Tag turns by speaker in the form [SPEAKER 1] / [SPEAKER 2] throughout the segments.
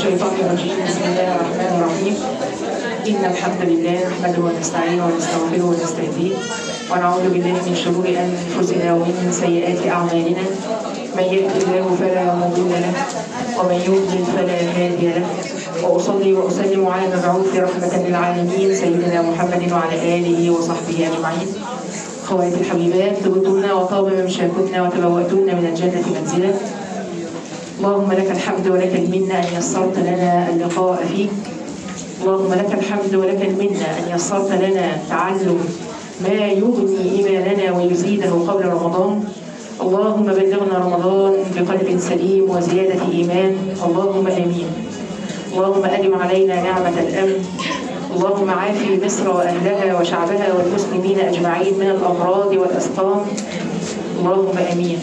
[SPEAKER 1] الشيطان الرجيم بسم الله الرحمن الرحيم إن الحمد لله نحمده ونستعينه ونستغفره ونستهديه ونعوذ بالله من شرور أنفسنا ومن سيئات أعمالنا من يهد الله فلا مضل له ومن يضلل فلا هادي له وأصلي وأسلم على المبعوث رحمة للعالمين سيدنا محمد وعلى آله وصحبه أجمعين خواتي الحبيبات طبتن وطاب ممشاكن وتبوأتن من الجنة منزلا اللهم لك الحمد ولك المنة أن يسرت لنا اللقاء فيك اللهم لك الحمد ولك المنة أن يسرت لنا تعلم ما يغني إيماننا ويزيده قبل رمضان اللهم بلغنا رمضان بقلب سليم وزيادة إيمان اللهم آمين اللهم أدم علينا نعمة الأمن اللهم عافي مصر وأهلها وشعبها والمسلمين أجمعين من الأمراض والأسقام اللهم آمين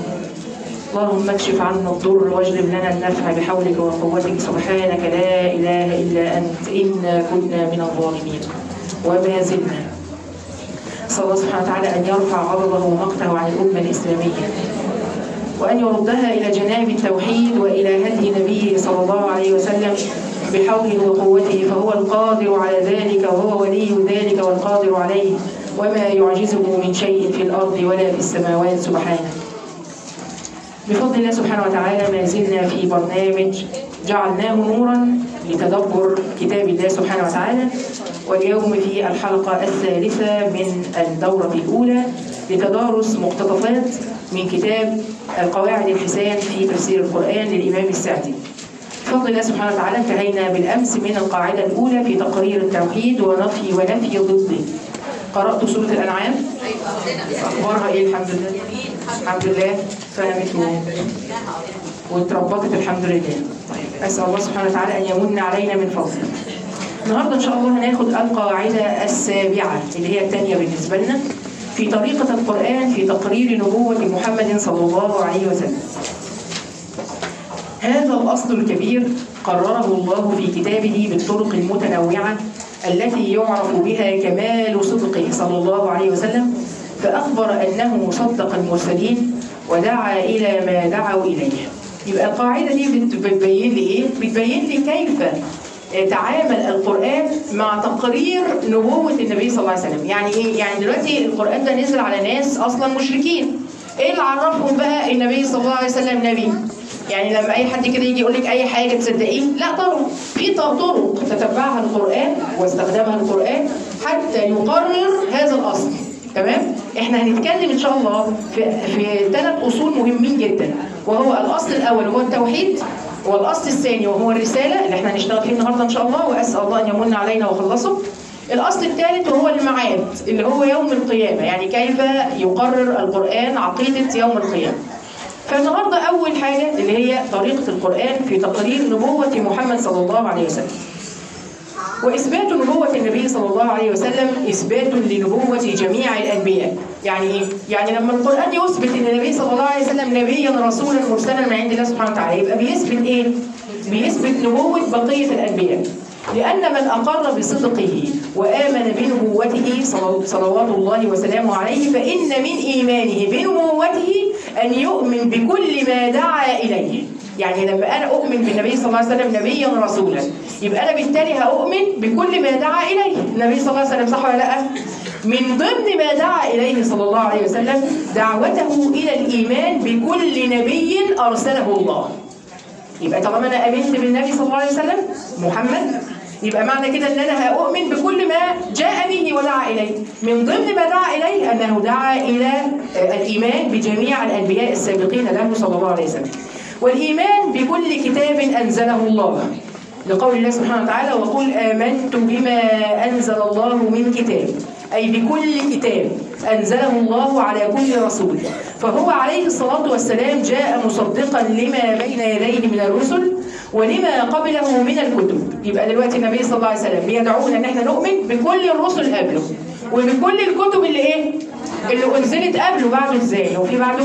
[SPEAKER 1] اللهم اكشف عنا الضر واجلب لنا النفع بحولك وقوتك سبحانك لا إله إلا أنت إنا كنا من الظالمين وما زلنا صلى الله سبحانه وتعالى أن يرفع غضبه ومقته عن الأمة الإسلامية وأن يردها إلى جناب التوحيد وإلى هدي نبيه صلى الله عليه وسلم بحوله وقوته فهو القادر على ذلك وهو ولي ذلك والقادر عليه وما يعجزه من شيء في الأرض ولا في السماوات سبحانه بفضل الله سبحانه وتعالى ما زلنا في برنامج جعلناه نورا لتدبر كتاب الله سبحانه وتعالى واليوم في الحلقة الثالثة من الدورة الأولى لتدارس مقتطفات من كتاب القواعد الحسان في تفسير القرآن للإمام السعدي بفضل الله سبحانه وتعالى انتهينا بالأمس من القاعدة الأولى في تقرير التوحيد ونفي ونفي ضده قرأت سورة الأنعام أخبارها إيه الحمد لله الحمد لله فهمت واتربطت الحمد لله طيب أسأل الله سبحانه وتعالى أن يمن علينا من فضله النهارده إن شاء الله هناخد القاعدة السابعة اللي هي الثانية بالنسبة لنا في طريقة القرآن في تقرير نبوة محمد صلى الله عليه وسلم هذا الأصل الكبير قرره الله في كتابه بالطرق المتنوعة التي يعرف بها كمال صدقه صلى الله عليه وسلم فأخبر أنه صدق المرسلين ودعا إلى ما دعوا إليه يبقى القاعدة دي بتبين لي إيه؟ بتبين لي كيف تعامل القرآن مع تقرير نبوة النبي صلى الله عليه وسلم يعني إيه؟ يعني دلوقتي القرآن ده نزل على ناس أصلا مشركين إيه اللي عرفهم بقى النبي صلى الله عليه وسلم نبي يعني لما اي حد كده يجي يقول لك اي حاجه تصدقيه لا طبعا في طرق تتبعها القران واستخدمها القران حتى يقرر هذا الاصل تمام احنا هنتكلم ان شاء الله في في ثلاث اصول مهمين جدا وهو الاصل الاول هو التوحيد والاصل الثاني وهو الرساله اللي احنا هنشتغل فيه النهارده ان شاء الله واسال الله ان يمن علينا وخلصه الاصل الثالث وهو الميعاد اللي هو يوم القيامه يعني كيف يقرر القران عقيده يوم القيامه فالنهارده اول حاجه اللي هي طريقه القران في تقرير نبوه محمد صلى الله عليه وسلم واثبات نبوه النبي صلى الله عليه وسلم اثبات لنبوه جميع الانبياء يعني ايه يعني لما القران يثبت ان النبي صلى الله عليه وسلم نبيا رسولا مرسلا من عند الله سبحانه وتعالى يبقى بيثبت ايه بيثبت نبوه بقيه الانبياء لأن من أقر بصدقه وآمن بنبوته صلوات الله وسلامه عليه فإن من إيمانه بنبوته أن يؤمن بكل ما دعا إليه يعني لما أنا أؤمن بالنبي صلى الله عليه وسلم نبيا رسولا يبقى أنا بالتالي هأؤمن بكل ما دعا إليه النبي صلى الله عليه وسلم صح ولا لا؟ من ضمن ما دعا إليه صلى الله عليه وسلم دعوته إلى الإيمان بكل نبي أرسله الله يبقى طالما انا امنت بالنبي صلى الله عليه وسلم محمد يبقى معنى كده ان انا هؤمن بكل ما جاء به ودعا اليه من ضمن ما دعا اليه انه دعا الى الايمان بجميع الانبياء السابقين له صلى الله عليه وسلم والايمان بكل كتاب انزله الله لقول الله سبحانه وتعالى وقل امنت بما انزل الله من كتاب أي بكل كتاب أنزله الله على كل رسول فهو عليه الصلاة والسلام جاء مصدقا لما بين يديه من الرسل ولما قبله من الكتب يبقى دلوقتي النبي صلى الله عليه وسلم بيدعونا ان احنا نؤمن بكل الرسل قبله وبكل الكتب اللي ايه اللي انزلت قبله بعده ازاي هو في بعده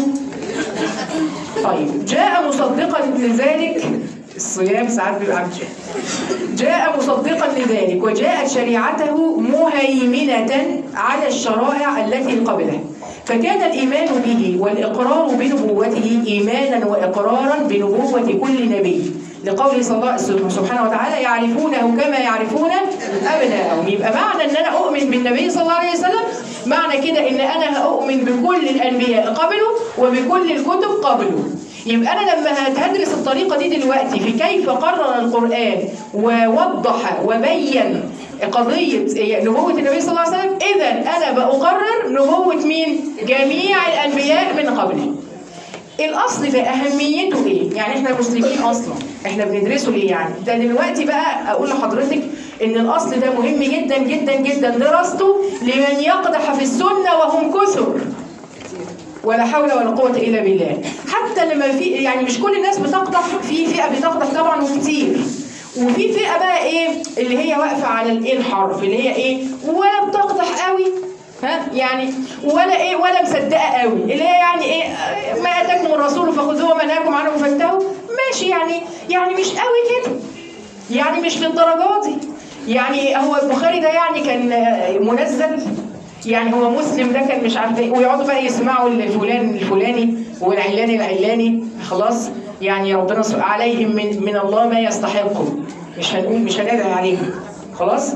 [SPEAKER 1] طيب جاء مصدقا لذلك الصيام ساعات بيبقى عامل جاء مصدقا لذلك وجاءت شريعته مهيمنة على الشرائع التي قبله فكان الإيمان به والإقرار بنبوته إيمانا وإقرارا بنبوة كل نبي لقوله صلى الله سبحانه وتعالى يعرفونه كما يعرفون ابناءهم يبقى معنى ان انا اؤمن بالنبي صلى الله عليه وسلم معنى كده ان انا هؤمن بكل الانبياء قبله وبكل الكتب قبله يبقى انا لما هدرس الطريقه دي دلوقتي في كيف قرر القران ووضح وبين قضيه نبوه النبي صلى الله عليه وسلم اذا انا بقرر نبوه مين جميع الانبياء من قبله الاصل ده اهميته ايه يعني احنا مسلمين اصلا احنا بندرسه ليه يعني ده دلوقتي بقى اقول لحضرتك ان الاصل ده مهم جدا جدا جدا دراسته لمن يقدح في السنه وهم كثر ولا حول ولا قوه الا بالله حتى لما في يعني مش كل الناس بتقدح في فئه بتقدح طبعا وكتير وفي فئه بقى ايه اللي هي واقفه على الايه الحرف اللي هي ايه ولا بتقدح قوي ها يعني ولا ايه ولا مصدقه قوي اللي هي يعني ايه ما اتاكم الرسول فخذوه وما نهاكم عنه فانتهوا ماشي يعني يعني مش قوي كده يعني مش للدرجات دي يعني هو البخاري ده يعني كان منزل يعني هو مسلم ده كان مش عارف ايه ويقعدوا بقى يسمعوا الفلان الفلاني والعلاني العلاني خلاص يعني ربنا عليهم من من الله ما يستحقوا مش هنقول مش هندعي عليهم خلاص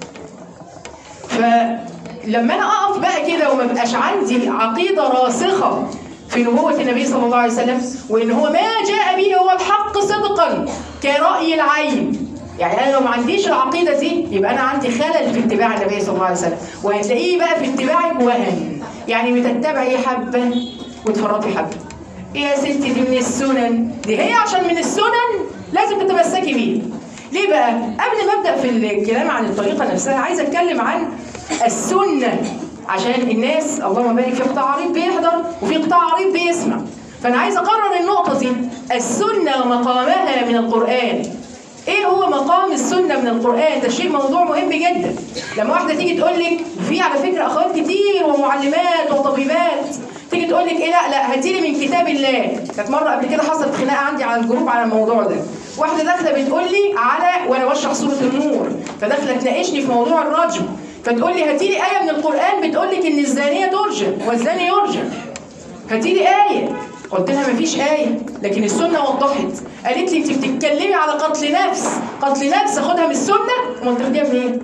[SPEAKER 1] فلما انا اقف بقى كده وما بقاش عندي عقيده راسخه في نبوة النبي صلى الله عليه وسلم وإن هو ما جاء به هو الحق صدقا كرأي العين يعني أنا لو ما عنديش العقيدة دي يبقى أنا عندي خلل في اتباع النبي صلى الله عليه وسلم وهتلاقيه بقى في اتباعك وهن يعني بتتبعي حبة وتفرطي حبة يا ستي دي من السنن دي هي عشان من السنن لازم تتمسكي بيها ليه بقى؟ قبل ما ابدا في الكلام عن الطريقه نفسها عايزه اتكلم عن السنه عشان الناس اللهم بارك في قطاع عريض بيحضر وفي قطاع عريض بيسمع فانا عايزه اقرر النقطه دي السنه ومقامها من القران ايه هو مقام السنه من القران ده شيء موضوع مهم جدا لما واحده تيجي تقول لك في على فكره اخوات كتير ومعلمات وطبيبات تيجي تقول لك ايه لا لا هاتي لي من كتاب الله كانت مره قبل كده حصلت خناقه عندي على الجروب على الموضوع ده واحده داخله بتقول لي على وانا بشرح سوره النور فداخله تناقشني في موضوع الرجم فتقول لي هاتي لي ايه من القران بتقول لك ان الزانيه ترجم والزاني يرجم هاتي لي ايه قلت لها مفيش آية لكن السنة وضحت قالت لي أنت بتتكلمي على قتل نفس قتل نفس أخدها من السنة أمال تاخديها منين؟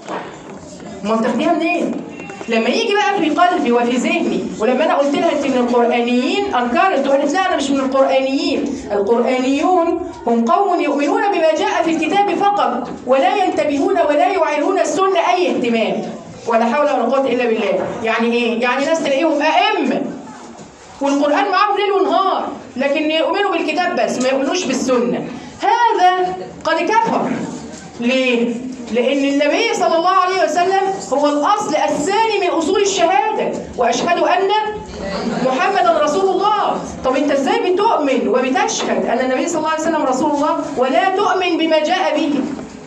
[SPEAKER 1] أمال تاخديها منين؟ لما يجي بقى في قلبي وفي ذهني ولما انا قلت لها انت من القرانيين انكرت وقالت لا انا مش من القرانيين القرانيون هم قوم يؤمنون بما جاء في الكتاب فقط ولا ينتبهون ولا يعيرون السنه اي اهتمام ولا حول ولا قوه الا بالله يعني ايه يعني ناس تلاقيهم ائمه والقران معاهم ليل ونهار لكن يؤمنوا بالكتاب بس ما يؤمنوش بالسنه هذا قد كفر ليه لأن النبي صلى الله عليه وسلم هو الأصل الثاني من أصول الشهادة وأشهد أن محمدا رسول الله طب أنت إزاي بتؤمن وبتشهد أن النبي صلى الله عليه وسلم رسول الله ولا تؤمن بما جاء به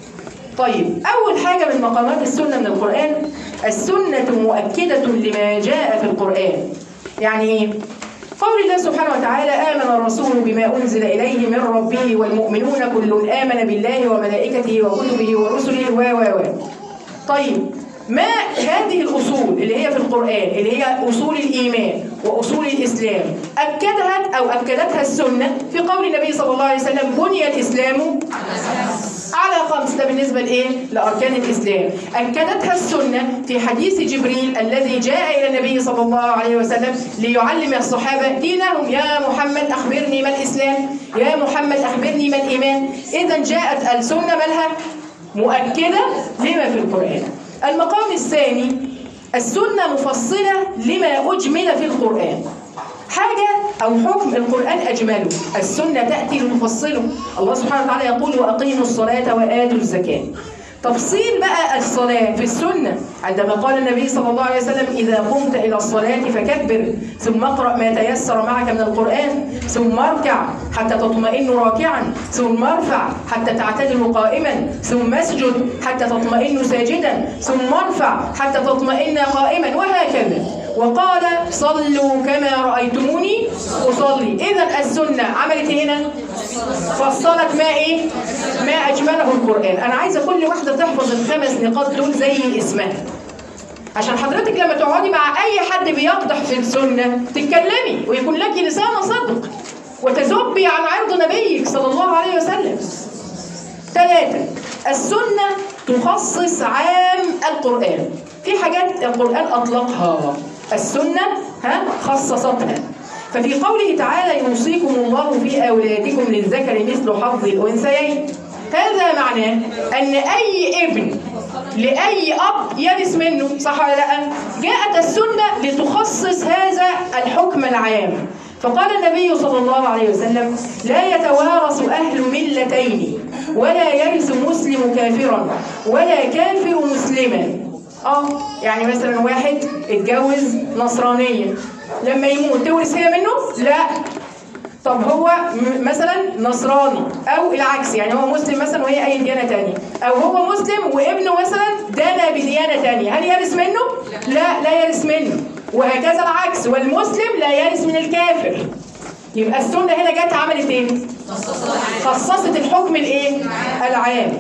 [SPEAKER 1] طيب أول حاجة من مقامات السنة من القرآن السنة مؤكدة لما جاء في القرآن يعني إيه؟ قول الله سبحانه وتعالى آمن الرسول بما أنزل إليه من ربه والمؤمنون كل آمن بالله وملائكته وكتبه ورسله و و و طيب ما هذه الأصول اللي هي في القرآن اللي هي أصول الإيمان وأصول الإسلام أكدها أو أكدتها السنة في قول النبي صلى الله عليه وسلم بني الإسلام على خمس ده بالنسبة لإيه؟ لأركان الإسلام أكدتها السنة في حديث جبريل الذي جاء إلى النبي صلى الله عليه وسلم ليعلم الصحابة دينهم يا محمد أخبرني ما الإسلام يا محمد أخبرني ما الإيمان إذا جاءت السنة مالها مؤكدة لما في القرآن المقام الثاني السنة مفصلة لما أجمل في القرآن حاجة أو حكم القرآن أجمله السنة تأتي لتفصله الله سبحانه وتعالى يقول وأقيموا الصلاة وآتوا الزكاة تفصيل بقى الصلاة في السنة عندما قال النبي صلى الله عليه وسلم إذا قمت إلى الصلاة فكبر ثم اقرأ ما تيسر معك من القرآن ثم اركع حتى تطمئن راكعا ثم ارفع حتى تعتدل قائما ثم اسجد حتى تطمئن ساجدا ثم ارفع حتى تطمئن قائما وهكذا وقال صلوا كما رأيتموني أصلي إذا السنة عملت هنا فصلت ما إيه ما أجمله القرآن أنا عايزة كل واحدة تحفظ الخمس نقاط دول زي اسمها عشان حضرتك لما تقعدي مع أي حد بيقدح في السنة تتكلمي ويكون لك لسان صدق وتذبي عن عرض نبيك صلى الله عليه وسلم ثلاثة السنة تخصص عام القرآن في حاجات القرآن أطلقها السنة ها خصصتها ففي قوله تعالى يوصيكم الله في أولادكم للذكر مثل حظ الأنثيين هذا معناه أن أي ابن لأي أب يرث منه صح ولا لا؟ جاءت السنة لتخصص هذا الحكم العام فقال النبي صلى الله عليه وسلم لا يتوارث أهل ملتين ولا يرث مسلم كافرا ولا كافر مسلما اه يعني مثلا واحد اتجوز نصرانية لما يموت تورث هي منه؟ لا طب هو م- مثلا نصراني او العكس يعني هو مسلم مثلا وهي اي ديانه تانية او هو مسلم وابنه مثلا دان بديانه تانية هل يرث منه؟ لا لا يرث منه وهكذا العكس والمسلم لا يرث من الكافر يبقى السنه هنا جت عملت ايه؟ خصصت الحكم الايه؟ العام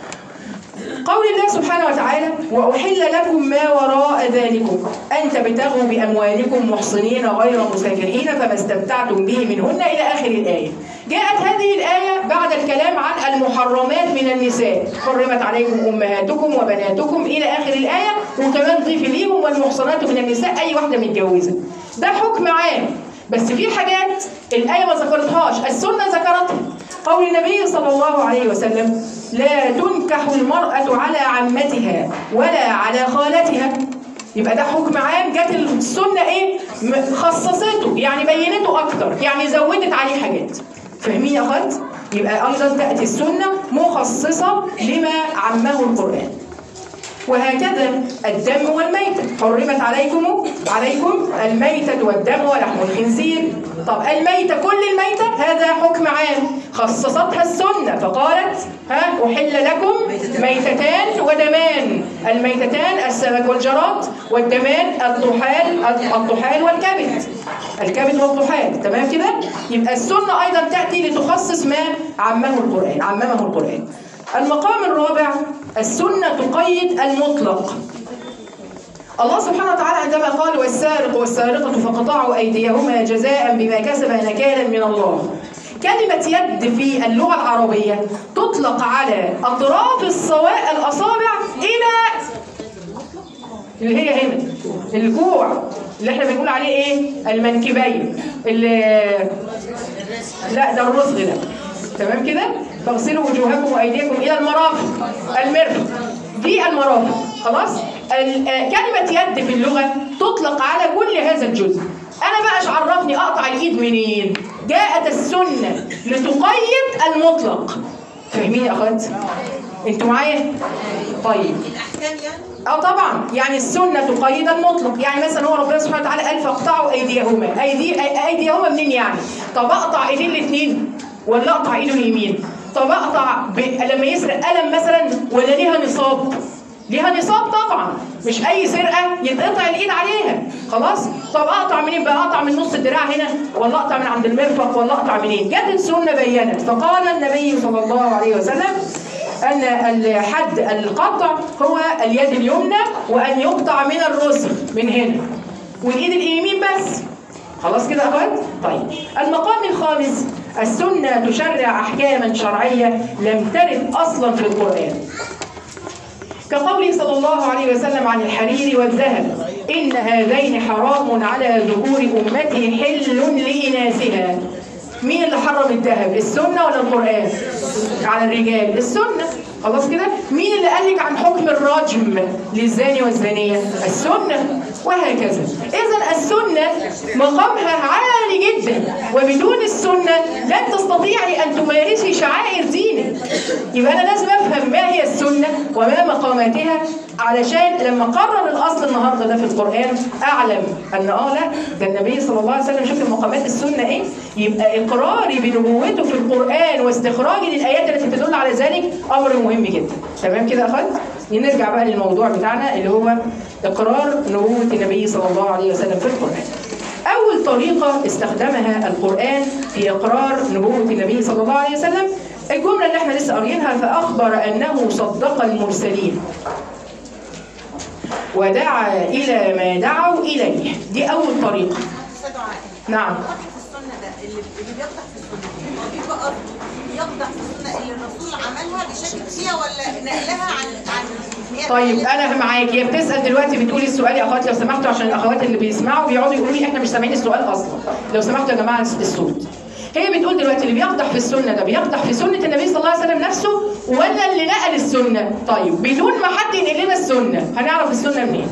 [SPEAKER 1] قول الله سبحانه وتعالى وأحل لكم ما وراء ذلكم أن تبتغوا بأموالكم محصنين غير مسافرين فما استمتعتم به منهن إلى آخر الآية جاءت هذه الآية بعد الكلام عن المحرمات من النساء حرمت عليكم أمهاتكم وبناتكم إلى آخر الآية وكمان ضيف ليهم والمحصنات من النساء أي واحدة متجوزة ده حكم عام بس في حاجات الآية ما ذكرتهاش السنة ذكرتها قول النبي صلى الله عليه وسلم لا تنكح المرأة على عمتها ولا على خالتها يبقى ده حكم عام جت السنة ايه م- خصصته يعني بينته اكتر يعني زودت عليه حاجات فاهمين يا اخوات يبقى ايضا تاتي السنه مخصصه لما عمه القران وهكذا الدم والميتة حرمت عليكم عليكم الميتة والدم ولحم الخنزير طب الميتة كل الميتة هذا حكم عام خصصتها السنة فقالت ها أحل لكم ميتتان ودمان الميتتان السمك والجراد والدمان الطحال الطحال والكبد الكبد والطحال تمام كده يبقى السنة أيضا تأتي لتخصص ما عمه القرآن عممه القرآن المقام الرابع السنة تقيد المطلق الله سبحانه وتعالى عندما قال والسارق والسارقة فقطعوا أيديهما جزاء بما كسبا نكالا من الله كلمة يد في اللغة العربية تطلق على أطراف الصواء الأصابع إلى اللي هي هنا الكوع اللي احنا بنقول عليه ايه المنكبين اللي لا ده الرسغ ده تمام كده فاغسلوا وجوهكم وايديكم الى المرافق المرفق دي المرافق خلاص ال- آه، كلمه يد في اللغه تطلق على كل هذا الجزء انا بقى ايش عرفني اقطع الايد منين جاءت السنه لتقيد المطلق فاهمين يا اخوات انتوا معايا طيب
[SPEAKER 2] الاحكام يعني
[SPEAKER 1] اه طبعا يعني السنه تقيد المطلق يعني مثلا هو ربنا سبحانه وتعالى قال فاقطعوا ايديهما ايدي أي- ايديهما منين يعني طب اقطع ايدين الاثنين ولا اقطع ايده اليمين طب اقطع ب... لما يسرق قلم مثلا ولا ليها نصاب ليها نصاب طبعا مش اي سرقه يتقطع الايد عليها خلاص طب اقطع منين بقى اقطع من نص الدراع هنا ولا اقطع من عند المرفق ولا اقطع منين جت السنه بينت فقال النبي صلى الله عليه وسلم أن الحد القطع هو اليد اليمنى وأن يقطع من الرسل من هنا والإيد اليمين بس خلاص كده يا أخوات؟ طيب المقام الخامس السنة تشرع أحكاما شرعية لم ترد أصلا في القرآن كقوله صلى الله عليه وسلم عن الحرير والذهب إن هذين حرام على ذكور أمتي حل لإناثها مين اللي حرم الذهب السنة ولا القرآن على الرجال السنة خلاص كده مين اللي قال لك عن حكم الرجم للزاني والزانية السنة وهكذا إذا السنة مقامها عالي جدا وبدون السنة لن تستطيعي أن تمارسي شعائر دينك يبقى أنا لازم أفهم ما هي السنة وما مقاماتها علشان لما قرر الأصل النهاردة ده في القرآن أعلم أن آه لا ده النبي صلى الله عليه وسلم شوف مقامات السنة إيه يبقى إقراري بنبوته في القرآن واستخراجي للآيات التي تدل على ذلك أمر مهم جدا تمام كده يا أخوات نرجع بقى للموضوع بتاعنا اللي هو إقرار نبوة النبي صلى الله عليه وسلم في القرآن أول طريقة استخدمها القرآن في إقرار نبوة النبي صلى الله عليه وسلم الجملة اللي احنا لسه قاريينها فأخبر أنه صدق المرسلين ودعا إلى ما دعوا إليه دي أول طريقة
[SPEAKER 2] دعاء
[SPEAKER 1] نعم
[SPEAKER 2] في السنه ده اللي اللي بيقدح في السنه هو بيبقى قصده يقدح في السنه اللي الرسول عملها بيشكك فيها ولا نقلها عن عن هي
[SPEAKER 1] طيب انا معاك هي بتسال دلوقتي بتقولي السؤال يا اخوات لو سمحتوا عشان الاخوات اللي بيسمعوا بيقعدوا يقولوا لي احنا مش سامعين السؤال اصلا لو سمحتوا يا جماعه الصوت هي بتقول دلوقتي اللي بيقدح في السنه ده بيقدح في سنه النبي صلى الله عليه وسلم نفسه ولا اللي نقل السنه طيب بدون ما حد ينقل لنا السنه هنعرف السنه منين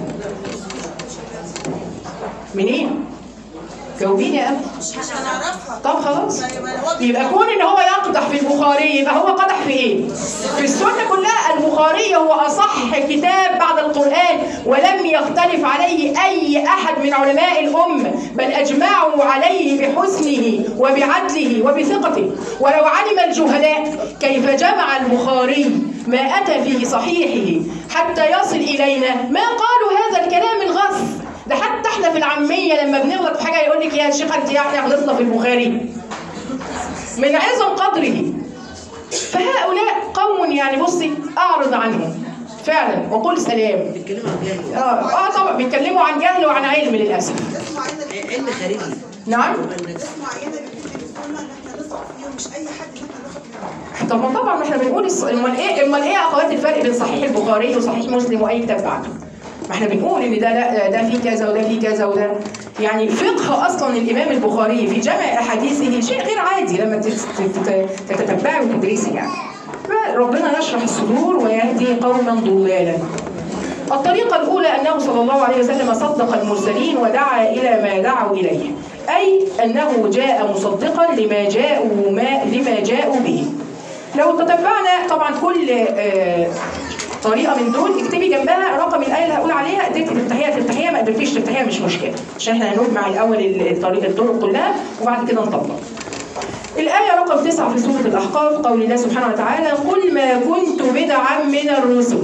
[SPEAKER 1] منين جاوبيني يا أبي
[SPEAKER 2] مش هنعرفها
[SPEAKER 1] طب خلاص
[SPEAKER 2] طيب هو
[SPEAKER 1] يبقى كون ان هو يقدح في البخاري يبقى هو قدح في ايه؟ في السنه كلها البخاري هو اصح كتاب بعد القران ولم يختلف عليه اي احد من علماء الامه بل اجمعوا عليه بحسنه وبعدله وبثقته ولو علم الجهلاء كيف جمع البخاري ما اتى في صحيحه حتى يصل الينا ما قالوا هذا الكلام الغث ده حتى احنا في العاميه لما بنغلط في حاجه يقول لك يا شيخ انت يعني غلطنا في البخاري من عظم قدره فهؤلاء قوم يعني بصي اعرض عنهم فعلا وقل سلام
[SPEAKER 3] بيتكلموا عن جهل
[SPEAKER 1] اه, آه طبعا بيتكلموا عن جهل وعن علم للاسف
[SPEAKER 2] ناس معينه
[SPEAKER 3] علم خارجي
[SPEAKER 1] نعم
[SPEAKER 2] ناس معينه اللي بتكتب السنه ان احنا نثق فيهم مش اي حد ان احنا ناخد منهم
[SPEAKER 1] طب ما طبعا احنا بنقول الص- امال ايه امال ايه يا اخوات الفرق بين صحيح البخاري وصحيح مسلم واي كتاب بعده ما احنا بنقول ان ده لا ده فيه كذا وده فيه كذا وده يعني فقه اصلا الامام البخاري في جمع احاديثه شيء غير عادي لما تت- تت- تتتبعي وتدرسي يعني ربنا يشرح الصدور ويهدي قوما ضلالا الطريقة الأولى أنه صلى الله عليه وسلم صدق المرسلين ودعا إلى ما دعوا إليه أي أنه جاء مصدقا لما جاءوا ما لما جاءوا به لو تتبعنا طبعا كل آه، طريقة من دول اكتبي جنبها رقم الآية اللي هقول عليها قدرتي تفتحيها تفتحيها ما قدرتيش تفتحيها مش مشكلة عشان احنا هنجمع الأول الطريق الطرق كلها وبعد كده نطبق الآية رقم تسعة في سورة الأحقاف قول الله سبحانه وتعالى قل ما كنت بدعا من الرسل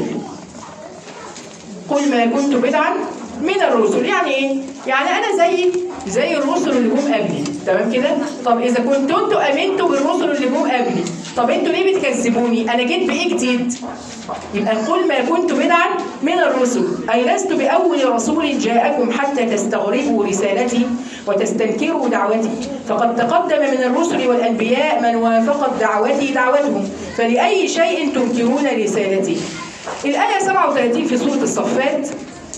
[SPEAKER 1] قل ما كنت بدعا من الرسل يعني ايه؟ يعني انا زي زي الرسل اللي جم قبلي تمام كده؟ طب اذا كنتوا انتوا امنتوا بالرسل اللي جم قبلي طب انتوا ليه بتكذبوني؟ انا جيت بايه جديد؟ يبقى قل ما كنت بدعا من الرسل اي لست باول رسول جاءكم حتى تستغربوا رسالتي وتستنكروا دعوتي فقد تقدم من الرسل والانبياء من وافقت دعوتي دعوتهم فلاي شيء تنكرون رسالتي الآية 37 في سورة الصفات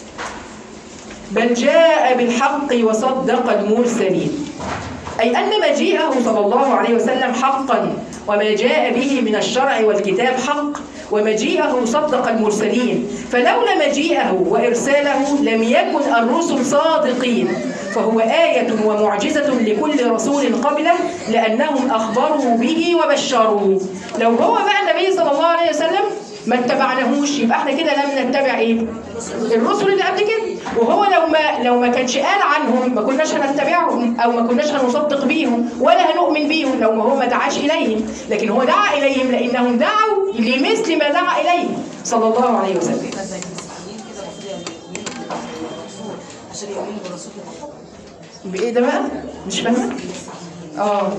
[SPEAKER 1] بل جاء بالحق وصدق المرسلين أي أن مجيئه صلى الله عليه وسلم حقا وما جاء به من الشرع والكتاب حق ومجيئه صدق المرسلين فلولا مجيئه وإرساله لم يكن الرسل صادقين فهو آية ومعجزة لكل رسول قبله لأنهم أخبروا به وبشروا لو هو بقى النبي صلى الله عليه وسلم ما اتبعناهوش يبقى احنا كده لم نتبع ايه؟ الرسل اللي قبل كده وهو لو ما لو ما كانش قال عنهم ما كناش هنتبعهم او ما كناش هنصدق بيهم ولا هنؤمن بيهم لو ما هو ما دعاش اليهم لكن هو دعا اليهم لانهم دعوا لمثل ما دعا اليه صلى الله عليه وسلم
[SPEAKER 3] زي المسيحيين كده المفروض يؤمنوا بالرسول عشان يؤمنوا بالرسول كده
[SPEAKER 1] بايه ده بقى؟ مش فاهمه؟ اه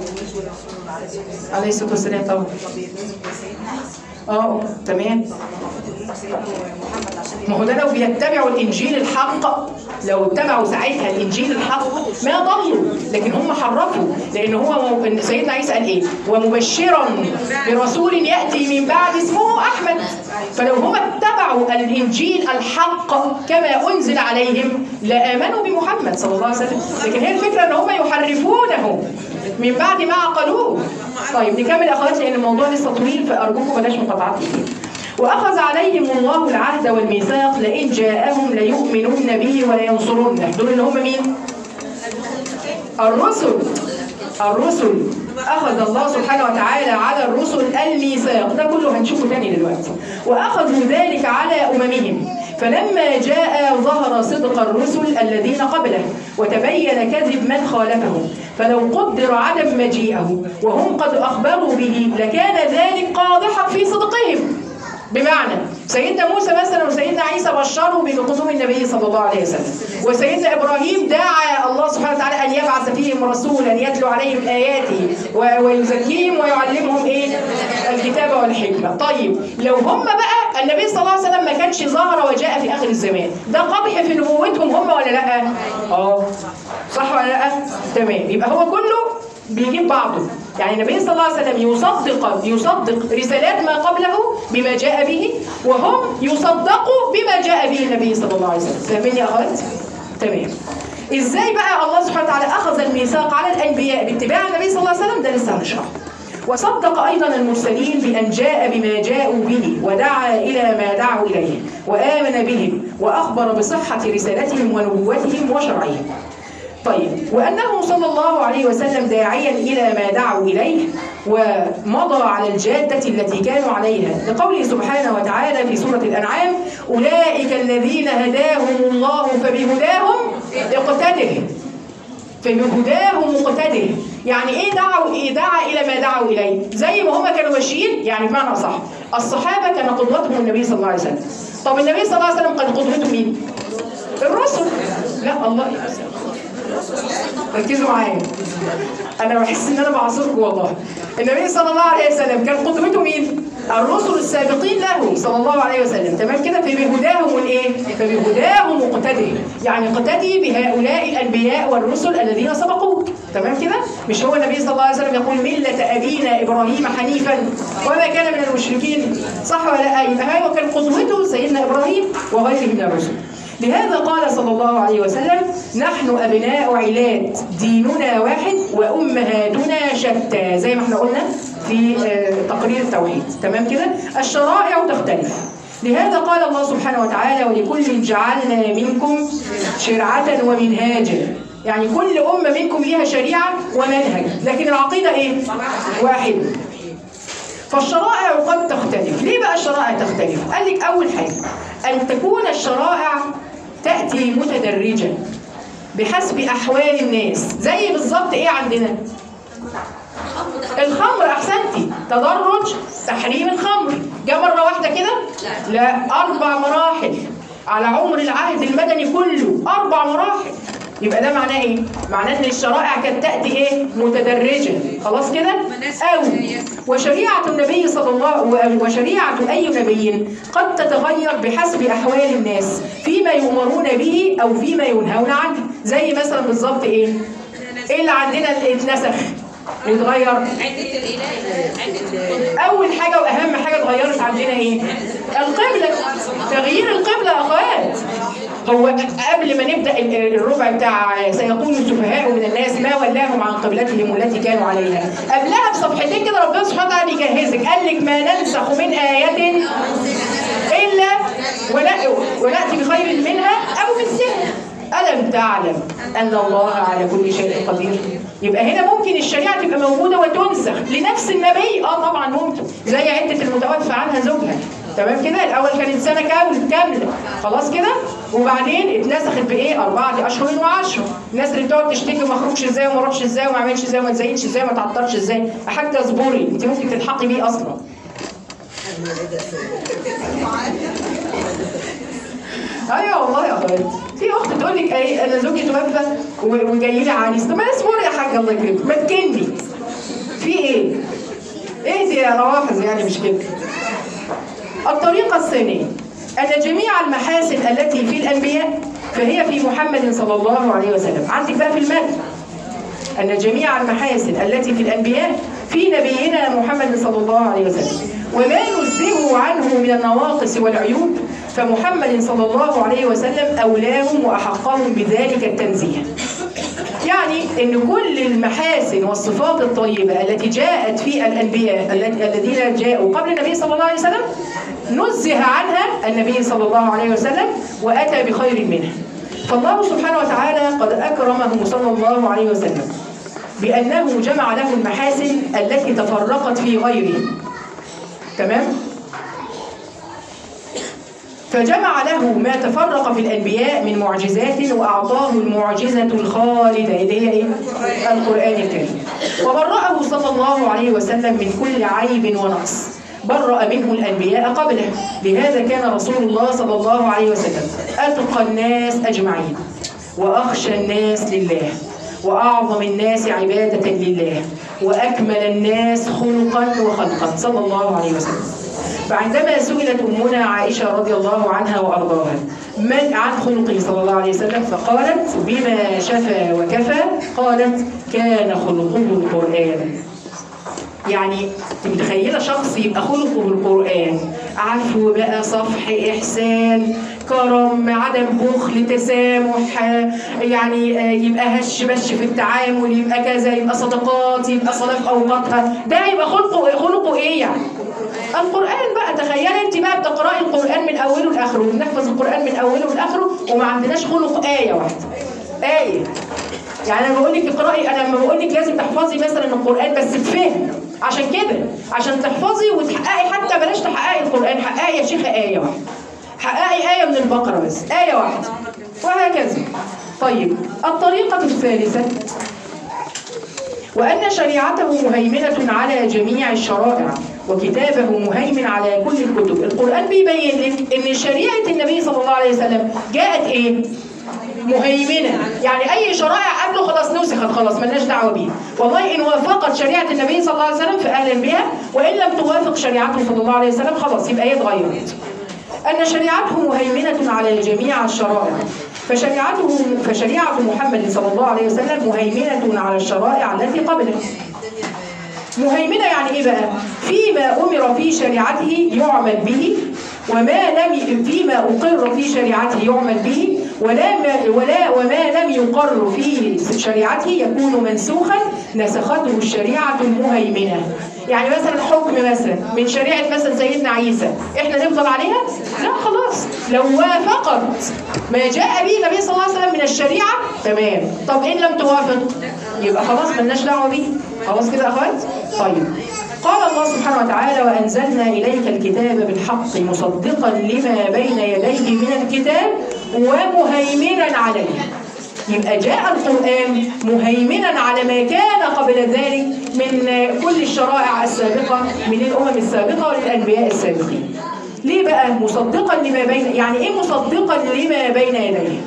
[SPEAKER 1] عليه الصلاه والسلام طبعا
[SPEAKER 3] طب يؤمنوا بسيدنا عيسى
[SPEAKER 1] اه تمام
[SPEAKER 3] المفروض يؤمنوا بسيدنا محمد عشان
[SPEAKER 1] ما هو ده لو بيتبعوا الانجيل الحق لو اتبعوا ساعتها الانجيل الحق ما ضلوا لكن هم حرفوا لان هو مو- إن سيدنا عيسى قال ايه ومبشرا برسول ياتي من بعد اسمه احمد فلو هم اتبعوا الانجيل الحق كما انزل عليهم لامنوا بمحمد صلى الله عليه وسلم لكن هي الفكره ان هم يحرفونه من بعد ما عقلوه طيب نكمل اخواتي لان الموضوع لسه طويل فارجوكم بلاش مقاطعات كتير وأخذ عليهم الله العهد والميثاق لئن جاءهم ليؤمنن به ولينصرنه دول اللي هم مين؟ الرسل الرسل أخذ الله سبحانه وتعالى على الرسل الميثاق ده كله هنشوفه تاني دلوقتي وأخذوا ذلك على أممهم فلما جاء ظهر صدق الرسل الذين قبله وتبين كذب من خالفهم فلو قدر عدم مجيئه وهم قد أخبروا به لكان ذلك قادحا في صدقهم بمعنى سيدنا موسى مثلا وسيدنا عيسى بشروا بقدوم النبي صلى الله عليه وسلم وسيدنا ابراهيم دعا الله سبحانه وتعالى ان يبعث فيهم رسولا يتلو عليهم اياته و- ويزكيهم ويعلمهم ايه الكتاب والحكمه طيب لو هم بقى النبي صلى الله عليه وسلم ما كانش ظهر وجاء في اخر الزمان ده قبح في نبوتهم هم ولا لا اه صح ولا لا تمام يبقى هو كله بيجيب بعضه يعني النبي صلى الله عليه وسلم يصدق يصدق رسالات ما قبله بما جاء به وهم يصدقوا بما جاء به النبي صلى الله عليه وسلم فاهمين يا اخوات تمام ازاي بقى الله سبحانه وتعالى اخذ الميثاق على الانبياء باتباع النبي صلى الله عليه وسلم ده لسه هنشرحه وصدق أيضا المرسلين بأن جاء بما جاءوا به ودعا إلى ما دعوا إليه وآمن بهم وأخبر بصحة رسالتهم ونبوتهم وشرعهم طيب وأنه صلى الله عليه وسلم داعيا إلى ما دعوا إليه ومضى على الجادة التي كانوا عليها لقوله سبحانه وتعالى في سورة الأنعام أولئك الذين هداهم الله فبهداهم اقتده فبهداهم مقتده يعني ايه دعوا ايه دعا الى ما دعوا اليه زي ما هم كانوا ماشيين يعني بمعنى اصح الصحابه كان قدوتهم النبي صلى الله عليه وسلم طب النبي صلى الله عليه وسلم كان قدوته مين الرسل لا الله ركزوا معايا انا بحس ان انا بعصركم والله النبي صلى الله عليه وسلم كان قدوته مين الرسل السابقين له صلى الله عليه وسلم تمام كده فبهداهم الايه فبهداهم مقتدي يعني اقتدي بهؤلاء الانبياء والرسل الذين سبقوك تمام كده مش هو النبي صلى الله عليه وسلم يقول مله ابينا ابراهيم حنيفا وما كان من المشركين صح ولا لا يبقى هو كان قدوته سيدنا ابراهيم وغيره من الرسل لهذا قال صلى الله عليه وسلم نحن أبناء علات ديننا واحد وأمهاتنا شتى زي ما احنا قلنا في آه، تقرير التوحيد تمام كده الشرائع تختلف لهذا قال الله سبحانه وتعالى ولكل جعلنا منكم شرعة ومنهاجا يعني كل أمة منكم ليها شريعة ومنهج لكن العقيدة إيه؟ واحد فالشرائع قد تختلف ليه بقى الشرائع تختلف قال لك اول حاجه ان تكون الشرائع تاتي متدرجه بحسب احوال الناس زي بالظبط ايه عندنا الخمر احسنتي تدرج تحريم الخمر جاء مره واحده كده لا اربع مراحل على عمر العهد المدني كله اربع مراحل يبقى ده معناه ايه معناه ان الشرائع كانت تاتي ايه متدرجه خلاص كده او وشريعه النبي صلى الله وشريعه اي نبي قد تتغير بحسب احوال الناس فيما يؤمرون به او فيما ينهون عنه زي مثلا بالظبط ايه ايه اللي عندنا اللي اتنسخ واتغير
[SPEAKER 2] عدة الإله عدة
[SPEAKER 1] اول حاجه واهم حاجه اتغيرت عندنا ايه القبله تغيير القبله يا اخوات هو قبل ما نبدا ال- الربع بتاع سيقول السفهاء من الناس ما ولاهم عن قبلتهم التي كانوا عليها قبلها بصفحتين كده ربنا سبحانه وتعالى بيجهزك قال لك ما ننسخ من ايه الا ونأ- وناتي بخير منها او مثلها ألم تعلم أن الله على كل شيء قدير؟ يبقى هنا ممكن الشريعة تبقى موجودة وتنسخ لنفس النبي اه طبعا ممكن زي عدة المتوفى عنها زوجها تمام كده الأول كانت سنة كامل كاملة خلاص كده وبعدين اتنسخت بإيه؟ أربعة أشهر وعشرة الناس اللي بتقعد تشتكي ما اخرجش ازاي وما اروحش ازاي وما اعملش ازاي وما اتزينش ازاي وما اتعطرش ازاي حتى اصبري انت ممكن تلحقي بيه اصلا ايوه والله يا اخوات في اخت تقول لك ايه انا زوجي توفى و- وجاي لي عريس طب ما اصبري يا حاجه الله يكرمك ما تكني في ايه؟ ايه دي يا رواحظ يعني مش كده الطريقه الثانيه ان جميع المحاسن التي في الانبياء فهي في محمد صلى الله عليه وسلم عندك بقى في المتن أن جميع المحاسن التي في الأنبياء في نبينا محمد صلى الله عليه وسلم وما نزهه عنه من النواقص والعيوب فمحمد صلى الله عليه وسلم أولاهم وأحقهم بذلك التنزيه يعني ان كل المحاسن والصفات الطيبه التي جاءت في الانبياء الذي- الذين جاءوا قبل النبي صلى الله عليه وسلم نزه عنها النبي صلى الله عليه وسلم واتى بخير منها فالله سبحانه وتعالى قد اكرمه صلى الله عليه وسلم بانه جمع له المحاسن التي تفرقت في غيره تمام فجمع له ما تفرق في الانبياء من معجزات واعطاه المعجزه الخالده اللي هي ايه؟ القران الكريم. وبرأه صلى الله عليه وسلم من كل عيب ونقص. برأ منه الانبياء قبله، لهذا كان رسول الله صلى الله عليه وسلم اتقى الناس اجمعين واخشى الناس لله واعظم الناس عباده لله واكمل الناس خلقا وخلقا صلى الله عليه وسلم. فعندما سئلت أمنا عائشة رضي الله عنها وأرضاها من عن خلقه صلى الله عليه وسلم فقالت بما شفى وكفى قالت كان خلقه القرآن يعني انت متخيله شخص يبقى خلقه بالقران عفو بقى صفح احسان كرم عدم بخل تسامح آه، يعني آه، يبقى هش بش في التعامل يبقى كذا يبقى صدقات يبقى صلاه في اوقاتها ده يبقى خلقه خلقه ايه يعني القرآن بقى تخيلي انت بقى بتقرأي القرآن من أوله لآخره بنحفظ القرآن من أوله لآخره وما عندناش خلق آية واحدة آية يعني انا بقول لك اقراي انا لما بقول لك لازم تحفظي مثلا القران بس بفهم عشان كده عشان تحفظي وتحققي حتى بلاش تحققي القران حققي يا شيخه ايه واحده حققي ايه من البقره بس ايه واحده وهكذا طيب الطريقه الثالثه وأن شريعته مهيمنة على جميع الشرائع وكتابه مهيمن على كل الكتب القرآن بيبين لك إن شريعة النبي صلى الله عليه وسلم جاءت إيه؟ مهيمنة يعني أي شرائع قبله خلاص نسخت خلاص ملناش دعوة بيها والله إن وافقت شريعة النبي صلى الله عليه وسلم فأهلا بها وإن لم توافق شريعته صلى الله عليه وسلم خلاص يبقى هي اتغيرت أن شريعته مهيمنة على جميع الشرائع فشريعته فشريعة محمد صلى الله عليه وسلم مهيمنة على الشرائع التي قبله مهيمنة يعني ايه بقى؟ فيما أمر في شريعته يعمل به وما لم فيما أقر في شريعته يعمل به ولا ما ولا وما لم يقر في شريعته يكون منسوخا نسخته الشريعة المهيمنة يعني مثلا حكم مثلا من شريعة مثلا سيدنا عيسى احنا نفضل عليها؟ لا خلاص لو وافقت ما جاء به النبي صلى الله عليه وسلم من الشريعة تمام طب إن لم توافق يبقى خلاص ملناش دعوة بيه خلاص كده يا اخوات؟ طيب قال الله سبحانه وتعالى وأنزلنا إليك الكتاب بالحق مصدقا لما بين يديه من الكتاب ومهيمنا عليه يبقى جاء القرآن مهيمنا على ما كان قبل ذلك من كل الشرائع السابقة من الأمم السابقة وللأنبياء السابقين ليه بقى مصدقا لما بين يعني ايه مصدقا لما بين يديه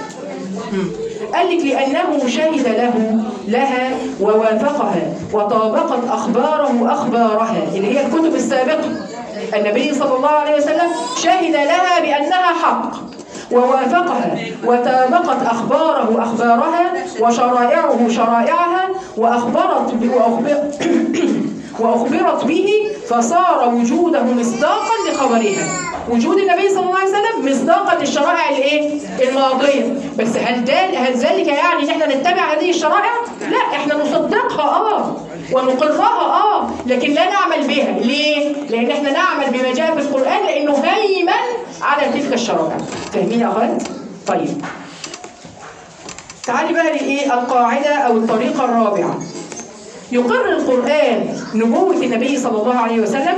[SPEAKER 1] قال لك لأنه شهد له لها ووافقها وطابقت أخباره أخبارها اللي هي الكتب السابقة النبي صلى الله عليه وسلم شهد لها بأنها حق ووافقها وطابقت أخباره أخبارها وشرائعه شرائعها وأخبرت ب- وأخبر وأخبرت به فصار وجوده مصداقا لخبرها وجود النبي صلى الله عليه وسلم مصداقا للشرائع الايه الماضيه بس هل ده هل ذلك يعني ان احنا نتبع هذه الشرائع لا احنا نصدقها اه ونقرها اه لكن لا نعمل بها ليه لان احنا نعمل بما جاء في القران لانه هيمن على تلك الشرائع فاهمين يا اخوات طيب تعالي بقى لايه القاعده او الطريقه الرابعه يقر القرآن نبوة النبي صلى الله عليه وسلم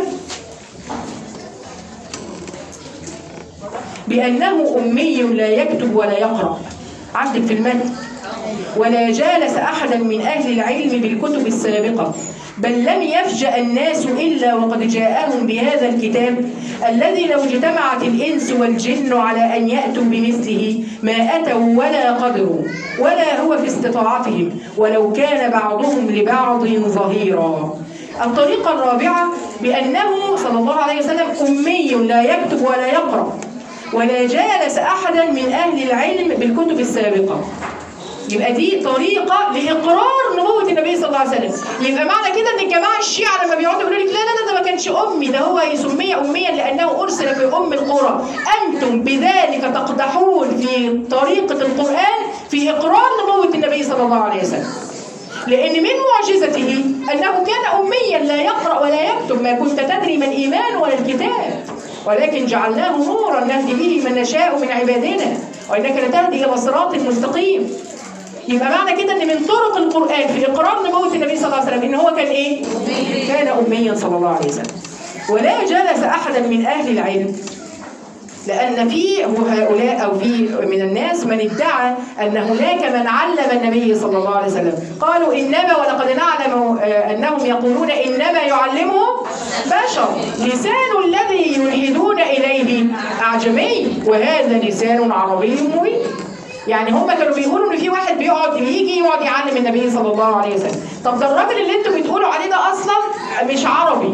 [SPEAKER 1] بأنه أمي لا يكتب ولا يقرأ عندك في المتن ولا جالس أحدا من أهل العلم بالكتب السابقة بل لم يفجأ الناس إلا وقد جاءهم بهذا الكتاب الذي لو اجتمعت الإنس والجن على أن يأتوا بمثله ما أتوا ولا قدروا ولا هو في استطاعتهم ولو كان بعضهم لبعض ظهيرا الطريقة الرابعة بأنه صلى الله عليه وسلم أمي لا يكتب ولا يقرأ ولا جالس أحدا من أهل العلم بالكتب السابقة يبقى دي طريقة لإقرار نبوة النبي صلى الله عليه وسلم يبقى معنى كده إن الجماعة الشيعة لما بيقعدوا يقولوا لك لا لا لا ده ما كانش أمي ده هو يسمي أميا لأنه أرسل في أم القرى أنتم بذلك تقدحون في طريقة القرآن في إقرار نبوة النبي صلى الله عليه وسلم لأن من معجزته أنه كان أميا لا يقرأ ولا يكتب ما كنت تدري ما الإيمان ولا الكتاب ولكن جعلناه نورا نهدي به من نشاء من عبادنا وإنك لتهدي إلى صراط مستقيم يبقى معنى كده ان من طرق القران في اقرار نبوه النبي صلى الله عليه وسلم ان هو كان ايه؟ كان اميا صلى الله عليه وسلم. ولا جلس احدا من اهل العلم لأن في هؤلاء أو في من الناس من ادعى أن هناك من علم النبي صلى الله عليه وسلم قالوا إنما ولقد نعلم آه، أنهم يقولون إنما يعلمه بشر لسان الذي يلحدون إليه أعجمي وهذا لسان عربي مبين يعني هم كانوا بيقولوا ان في واحد بيقعد يجي يقعد يعلم النبي صلى الله عليه وسلم طب ده الراجل اللي انتوا بتقولوا عليه ده اصلا مش عربي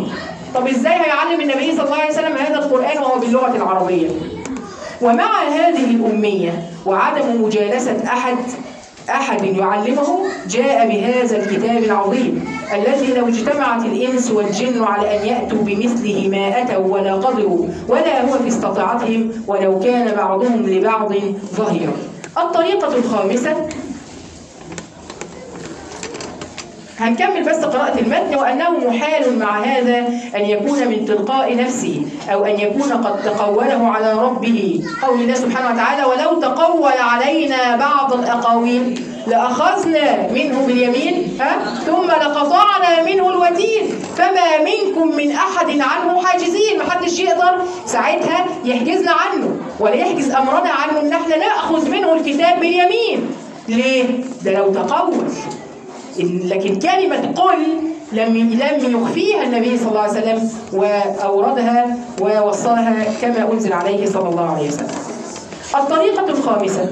[SPEAKER 1] طب ازاي هيعلم النبي صلى الله عليه وسلم هذا القرآن وهو باللغة العربية ومع هذه الأمية وعدم مجالسة أحد أحد يعلمه جاء بهذا الكتاب العظيم الذي لو اجتمعت الإنس والجن على أن يأتوا بمثله ما أتوا ولا قدروا ولا هو في استطاعتهم ولو كان بعضهم لبعض ظهيرا الطريقة الخامسة هنكمل بس قراءة المتن وأنه محال مع هذا أن يكون من تلقاء نفسه أو أن يكون قد تقوله على ربه قول الله سبحانه وتعالى ولو تقول علينا بعض الأقاويل لأخذنا منه باليمين ها ثم لقطعنا منه الوتين فما منكم من أحد عنه حاجزين محدش يقدر ساعتها يحجزنا عنه ولا يحجز أمرنا عنه إن احنا نأخذ منه الكتاب باليمين ليه؟ ده لو تقول إن- لكن كلمة قل لم لم يخفيها النبي صلى الله عليه وسلم وأوردها ووصلها كما أنزل عليه صلى الله عليه وسلم. الطريقة الخامسة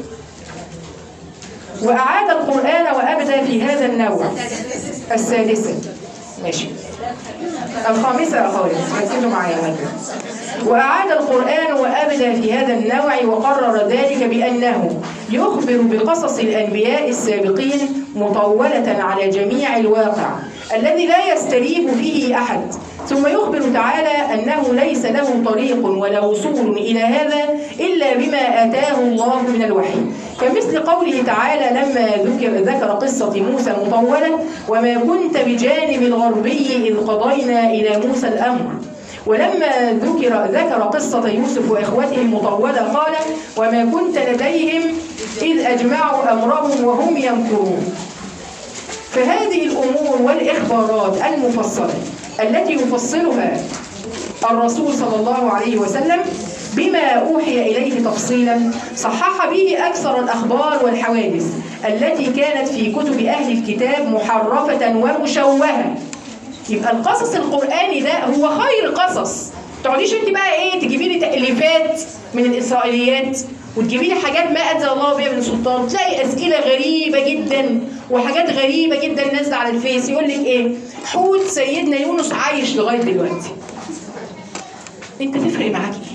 [SPEAKER 1] وأعاد القرآن وأبدى في هذا النوع السادسة ماشي الخامسة يا أخوي ركزوا معايا هكذا وأعاد القرآن وأبدى في هذا النوع وقرر ذلك بأنه يخبر بقصص الأنبياء السابقين مطولة على جميع الواقع الذي لا يستريب فيه أحد ثم يخبر تعالى أنه ليس له طريق ولا وصول إلى هذا إلا بما آتاه الله من الوحي كمثل قوله تعالى لما ذكر, ذكر قصة موسى مطولة وما كنت بجانب الغربي إذ قضينا إلى موسى الأمر ولما ذكر ذكر قصة يوسف وإخوته المطولة قال وما كنت لديهم إذ أجمعوا أمرهم وهم يمكرون فهذه الأمور والإخبارات المفصلة التي يفصلها الرسول صلى الله عليه وسلم بما أوحي إليه تفصيلا صحح به أكثر الأخبار والحوادث التي كانت في كتب أهل الكتاب محرفة ومشوهة يبقى القصص القرآني ده هو خير قصص تقعديش انت بقى ايه تجيبي لي تأليفات من الإسرائيليات وتجيبي لي حاجات ما أنزل الله بها من سلطان تلاقي أسئلة غريبة جدا وحاجات غريبة جدا نازلة على الفيس يقول لك ايه حوت سيدنا يونس عايش لغاية دلوقتي انت تفرق معاك ايه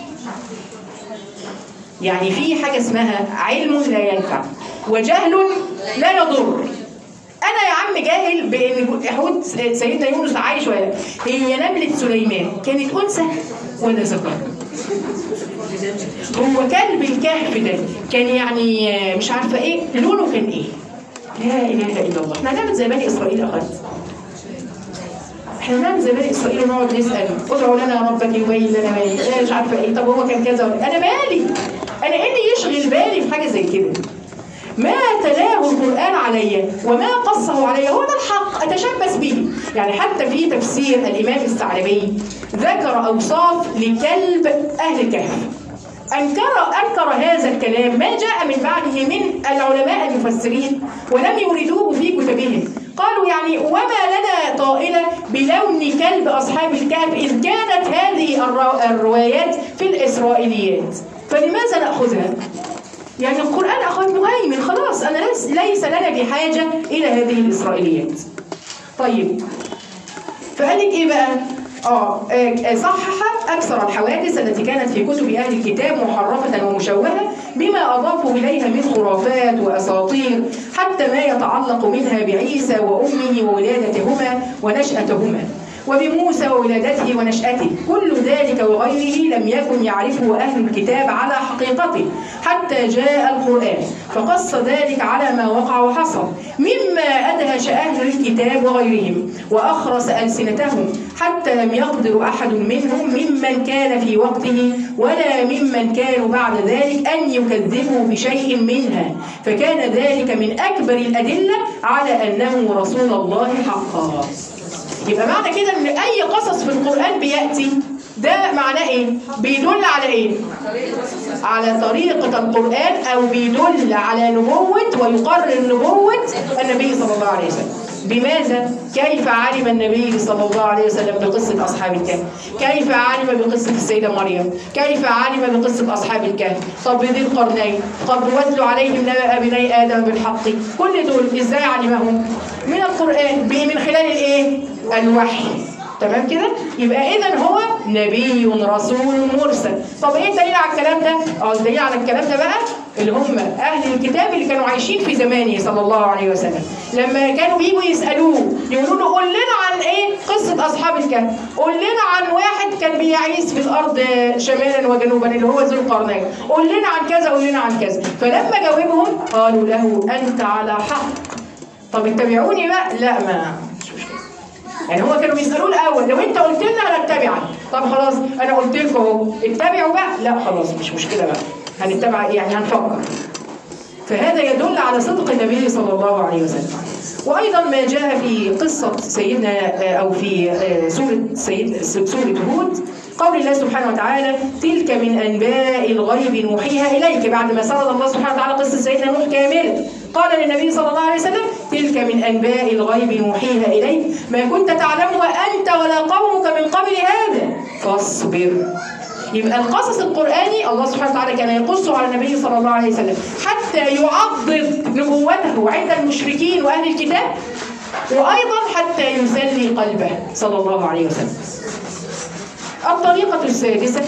[SPEAKER 1] يعني في حاجة اسمها علم لا ينفع وجهل لا يضر انا يا عم جاهل بان حوت سيدنا يونس عايش ولا لا. هي نملة سليمان كانت انثى ولا ذكر هو كلب الكهف ده كان يعني مش عارفه ايه لونه كان ايه لا اله الا الله احنا هنعمل زي بني اسرائيل اخذت احنا هنعمل زي بني اسرائيل ونقعد نسال ادعوا لنا ربك يبين لنا ما إيه، مش عارفه ايه طب هو كان كذا ولا- انا مالي انا ايه اللي يشغل بالي في حاجه زي كده ما تلاه القرآن علي وما قصه علي هو ده الحق أتشبث به يعني حتى في تفسير الإمام الثعلبي ذكر أوصاف لكلب أهل الكهف أنكر أنكر هذا الكلام ما جاء من بعده من العلماء المفسرين ولم يوردوه في كتبهم قالوا يعني وما لنا طائلة بلون كلب أصحاب الكهف إذ كانت هذه الرو- الروايات في الإسرائيليات فلماذا نأخذها؟ يعني القرآن أخذ مهيمن خلاص أنا ليس, ليس لنا بحاجة إلى هذه الإسرائيليات طيب فقال لك إيه بقى؟ آه آه، صحح أكثر الحوادث التي كانت في كتب أهل الكتاب محرفة ومشوهة بما أضافوا إليها من خرافات وأساطير حتى ما يتعلق منها بعيسى وأمه وولادتهما ونشأتهما وبموسى وولادته ونشأته كل ذلك وغيره لم يكن يعرفه أهل الكتاب على حقيقته حتى جاء القرآن فقص ذلك على ما وقع وحصل مما أدهش أهل الكتاب وغيرهم وأخرس ألسنتهم حتى لم يقدر أحد منهم ممن كان في وقته ولا ممن كانوا بعد ذلك أن يكذبوا بشيء منها فكان ذلك من أكبر الأدلة على أنه رسول الله حقا يبقى معنى كده ان اي قصص في القرآن بيأتي ده معناه ايه؟ بيدل على ايه؟ على طريقة القرآن او بيدل على نبوة ويقرر نبوة النبي صلى الله عليه وسلم بماذا؟ كيف علم النبي صلى الله عليه وسلم بقصة أصحاب الكهف؟ كيف علم بقصة السيدة مريم؟ كيف علم بقصة أصحاب الكهف؟ طب ذي القرنين، طب واتلوا عليهم نبأ بني آدم بالحق، كل دول إزاي علمهم؟ من القرآن ب- من خلال الإيه؟ الوحي تمام كده يبقى اذا هو نبي رسول مرسل طب ايه الدليل على الكلام ده اه الدليل على الكلام ده بقى اللي هم اهل الكتاب اللي كانوا عايشين في زمانه صلى الله عليه وسلم لما كانوا بيجوا يسالوه يقولوا له قول لنا عن ايه قصه اصحاب الكهف قول لنا عن واحد كان بيعيش في الارض شمالا وجنوبا اللي هو ذو القرنين قول لنا عن كذا قول لنا عن كذا فلما جاوبهم قالوا له انت على حق طب اتبعوني بقى لا ما مش مشكله يعني هو كانوا بيسالوه الاول لو انت قلت لنا انا اتبعك طب خلاص انا قلت لكم اهو اتبعوا بقى لا خلاص مش مشكله بقى هنتبع إيه؟ يعني هنفكر فهذا يدل على صدق النبي صلى الله عليه وسلم وايضا ما جاء في قصه سيدنا او في سوره سيد سوره هود قول الله سبحانه وتعالى تلك من انباء الغيب نوحيها اليك بعد ما سرد الله سبحانه وتعالى قصه سيدنا نوح كامله قال للنبي صلى الله عليه وسلم تلك من انباء الغيب نوحيها اليك ما كنت تعلمها انت ولا قومك من قبل هذا فاصبر يبقى القصص القرآني الله سبحانه وتعالى كان يقص على النبي صلى الله عليه وسلم حتى يعضد نبوته عند المشركين وأهل الكتاب وأيضا حتى يسلي قلبه صلى الله عليه وسلم الطريقة السادسة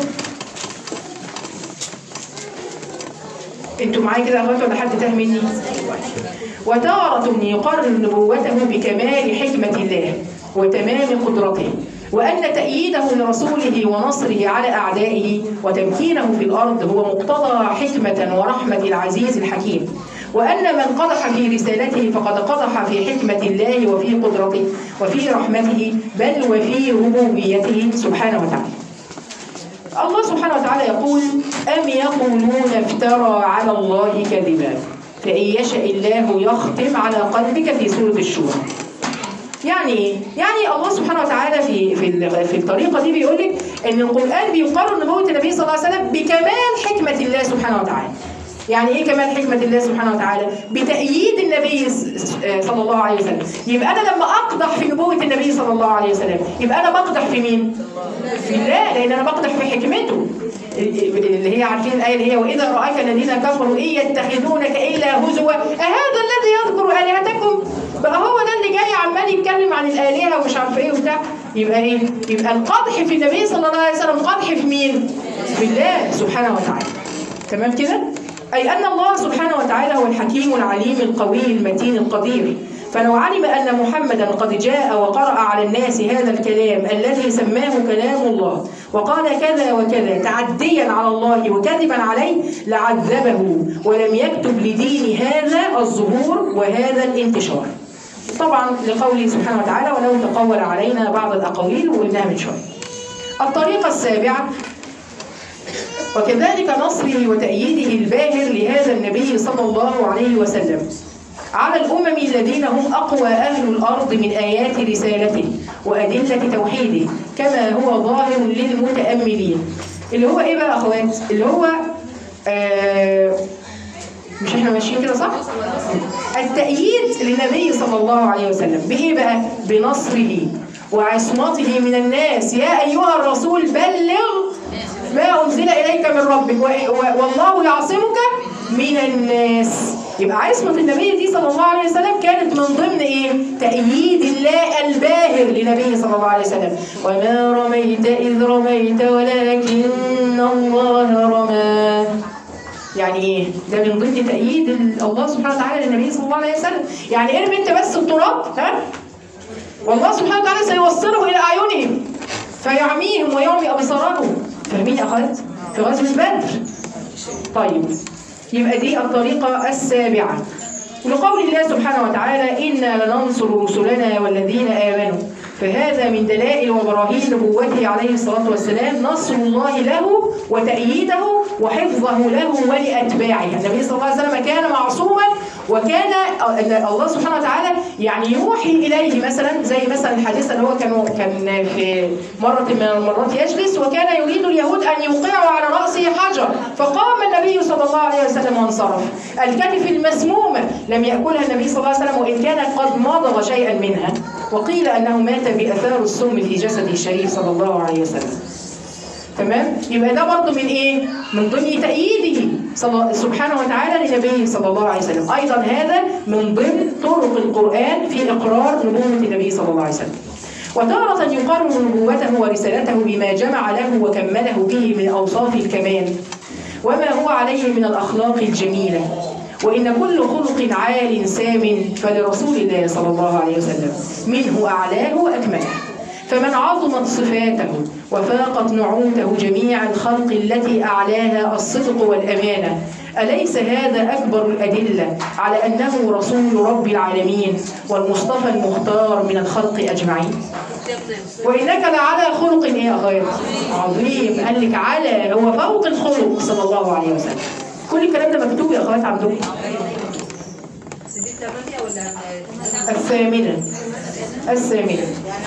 [SPEAKER 1] انتوا معايا كده يا اخواتي ولا حد تاه مني؟ وتارة يقرر نبوته بكمال حكمة الله وتمام قدرته وأن تأييده لرسوله ونصره على أعدائه وتمكينه في الأرض هو مقتضى حكمة ورحمة العزيز الحكيم وأن من قدح في رسالته فقد قدح في حكمة الله وفي قدرته وفي رحمته بل وفي ربوبيته سبحانه وتعالى الله سبحانه وتعالى يقول أم يقولون افترى على الله كذبا فإن يشاء الله يختم على قلبك في سورة الشورى يعني ايه؟ يعني الله سبحانه وتعالى في في ال- في الطريقه دي بيقول لك ان القران بيقرر نبوه النبي صلى الله عليه وسلم بكمال حكمه الله سبحانه وتعالى. يعني ايه كمال حكمه الله سبحانه وتعالى؟ بتأييد النبي س- س- آه صلى الله عليه وسلم. يبقى انا لما اقدح في نبوه النبي صلى الله عليه وسلم، يبقى انا بقدح في مين؟ في الله لان انا بقدح في حكمته. اللي هي عارفين الايه اللي هي واذا راك الذين كفروا ان يتخذونك الا هزوا اهذا الذي يذكر الهتكم بقى هو ده اللي جاي عمال يتكلم عن الالهه ومش عارف ايه وبتاع يبقى ايه؟ يبقى القدح في النبي صلى الله عليه وسلم قدح في مين؟ في الله سبحانه وتعالى. تمام كده؟ اي ان الله سبحانه وتعالى هو الحكيم العليم القوي المتين القدير. فلو علم ان محمدا قد جاء وقرأ على الناس هذا الكلام الذي سماه كلام الله وقال كذا وكذا تعديا على الله وكذبا عليه لعذبه ولم يكتب لدين هذا الظهور وهذا الانتشار. طبعا لقوله سبحانه وتعالى ولو تقول علينا بعض الاقاويل وقلناها من شويه. الطريقه السابعه وكذلك نصره وتأييده الباهر لهذا النبي صلى الله عليه وسلم على الأمم الذين هم أقوى أهل الأرض من آيات رسالته وأدلة توحيده كما هو ظاهر للمتأملين اللي هو إيه بقى يا أخوات؟ اللي هو آه مش احنا ماشيين كده صح؟ التأييد للنبي صلى الله عليه وسلم بإيه بقى؟ بنصره وعصمته من الناس يا أيها الرسول بلغ ما أنزل إليك من ربك و- و- والله يعصمك من الناس يبقى عصمة النبي دي صلى الله عليه وسلم كانت من ضمن ايه؟ تأييد الله الباهر لنبيه صلى الله عليه وسلم وما رميت إذ رميت ولكن الله رمى يعني ايه؟ ده من ضمن تأييد ال- الله سبحانه وتعالى للنبي صلى الله عليه وسلم يعني ارمي انت بس التراب ها؟ والله سبحانه وتعالى سيوصله إلى أعينهم فيعميهم ويعمي أبصارهم فاهمين يا أخوات؟ في غزوة بدر طيب يبقى دي الطريقة السابعة ولقول الله سبحانه وتعالى إنا لننصر رسلنا والذين آمنوا فهذا من دلائل وبراهين نبوته عليه الصلاة والسلام نصر الله له وتأييده وحفظه له ولأتباعه النبي صلى الله عليه وسلم كان معصوما وكان الله سبحانه وتعالى يعني يوحي إليه مثلا زي مثلا الحديث اللي هو كان كان في مرة من المرات يجلس وكان يريد اليهود أن يوقعوا على رأسه حجر فقام النبي صلى الله عليه وسلم وانصرف الكتف المسمومة لم يأكلها النبي صلى الله عليه وسلم وإن كان قد مضغ شيئا منها وقيل أنه مات بأثار السم في جسده الشريف صلى الله عليه وسلم تمام يبقى ده برضه من ايه من ضمن تأييده صلى سبحانه وتعالى لنبيه صلى الله عليه وسلم ايضا هذا من ضمن طرق القرآن في اقرار نبوة النبي صلى الله عليه وسلم وتارة يقرر نبوته ورسالته بما جمع له وكمله به من أوصاف الكمال وما هو عليه من الأخلاق الجميلة وإن كل خلق عال سام فلرسول الله صلى الله عليه وسلم منه أعلاه وأكمله فمن عظمت صفاته وفاقت نعوته جميع الخلق التي أعلاها الصدق والأمانة أليس هذا أكبر الأدلة على أنه رسول رب العالمين والمصطفى المختار من الخلق أجمعين وإنك لعلى خلق إيه يا غير عظيم قال لك على هو فوق الخلق صلى الله عليه وسلم كل الكلام ده مكتوب يا أخوات عندكم
[SPEAKER 3] سيدي الثمانية ولا
[SPEAKER 1] الثامنة الثامنة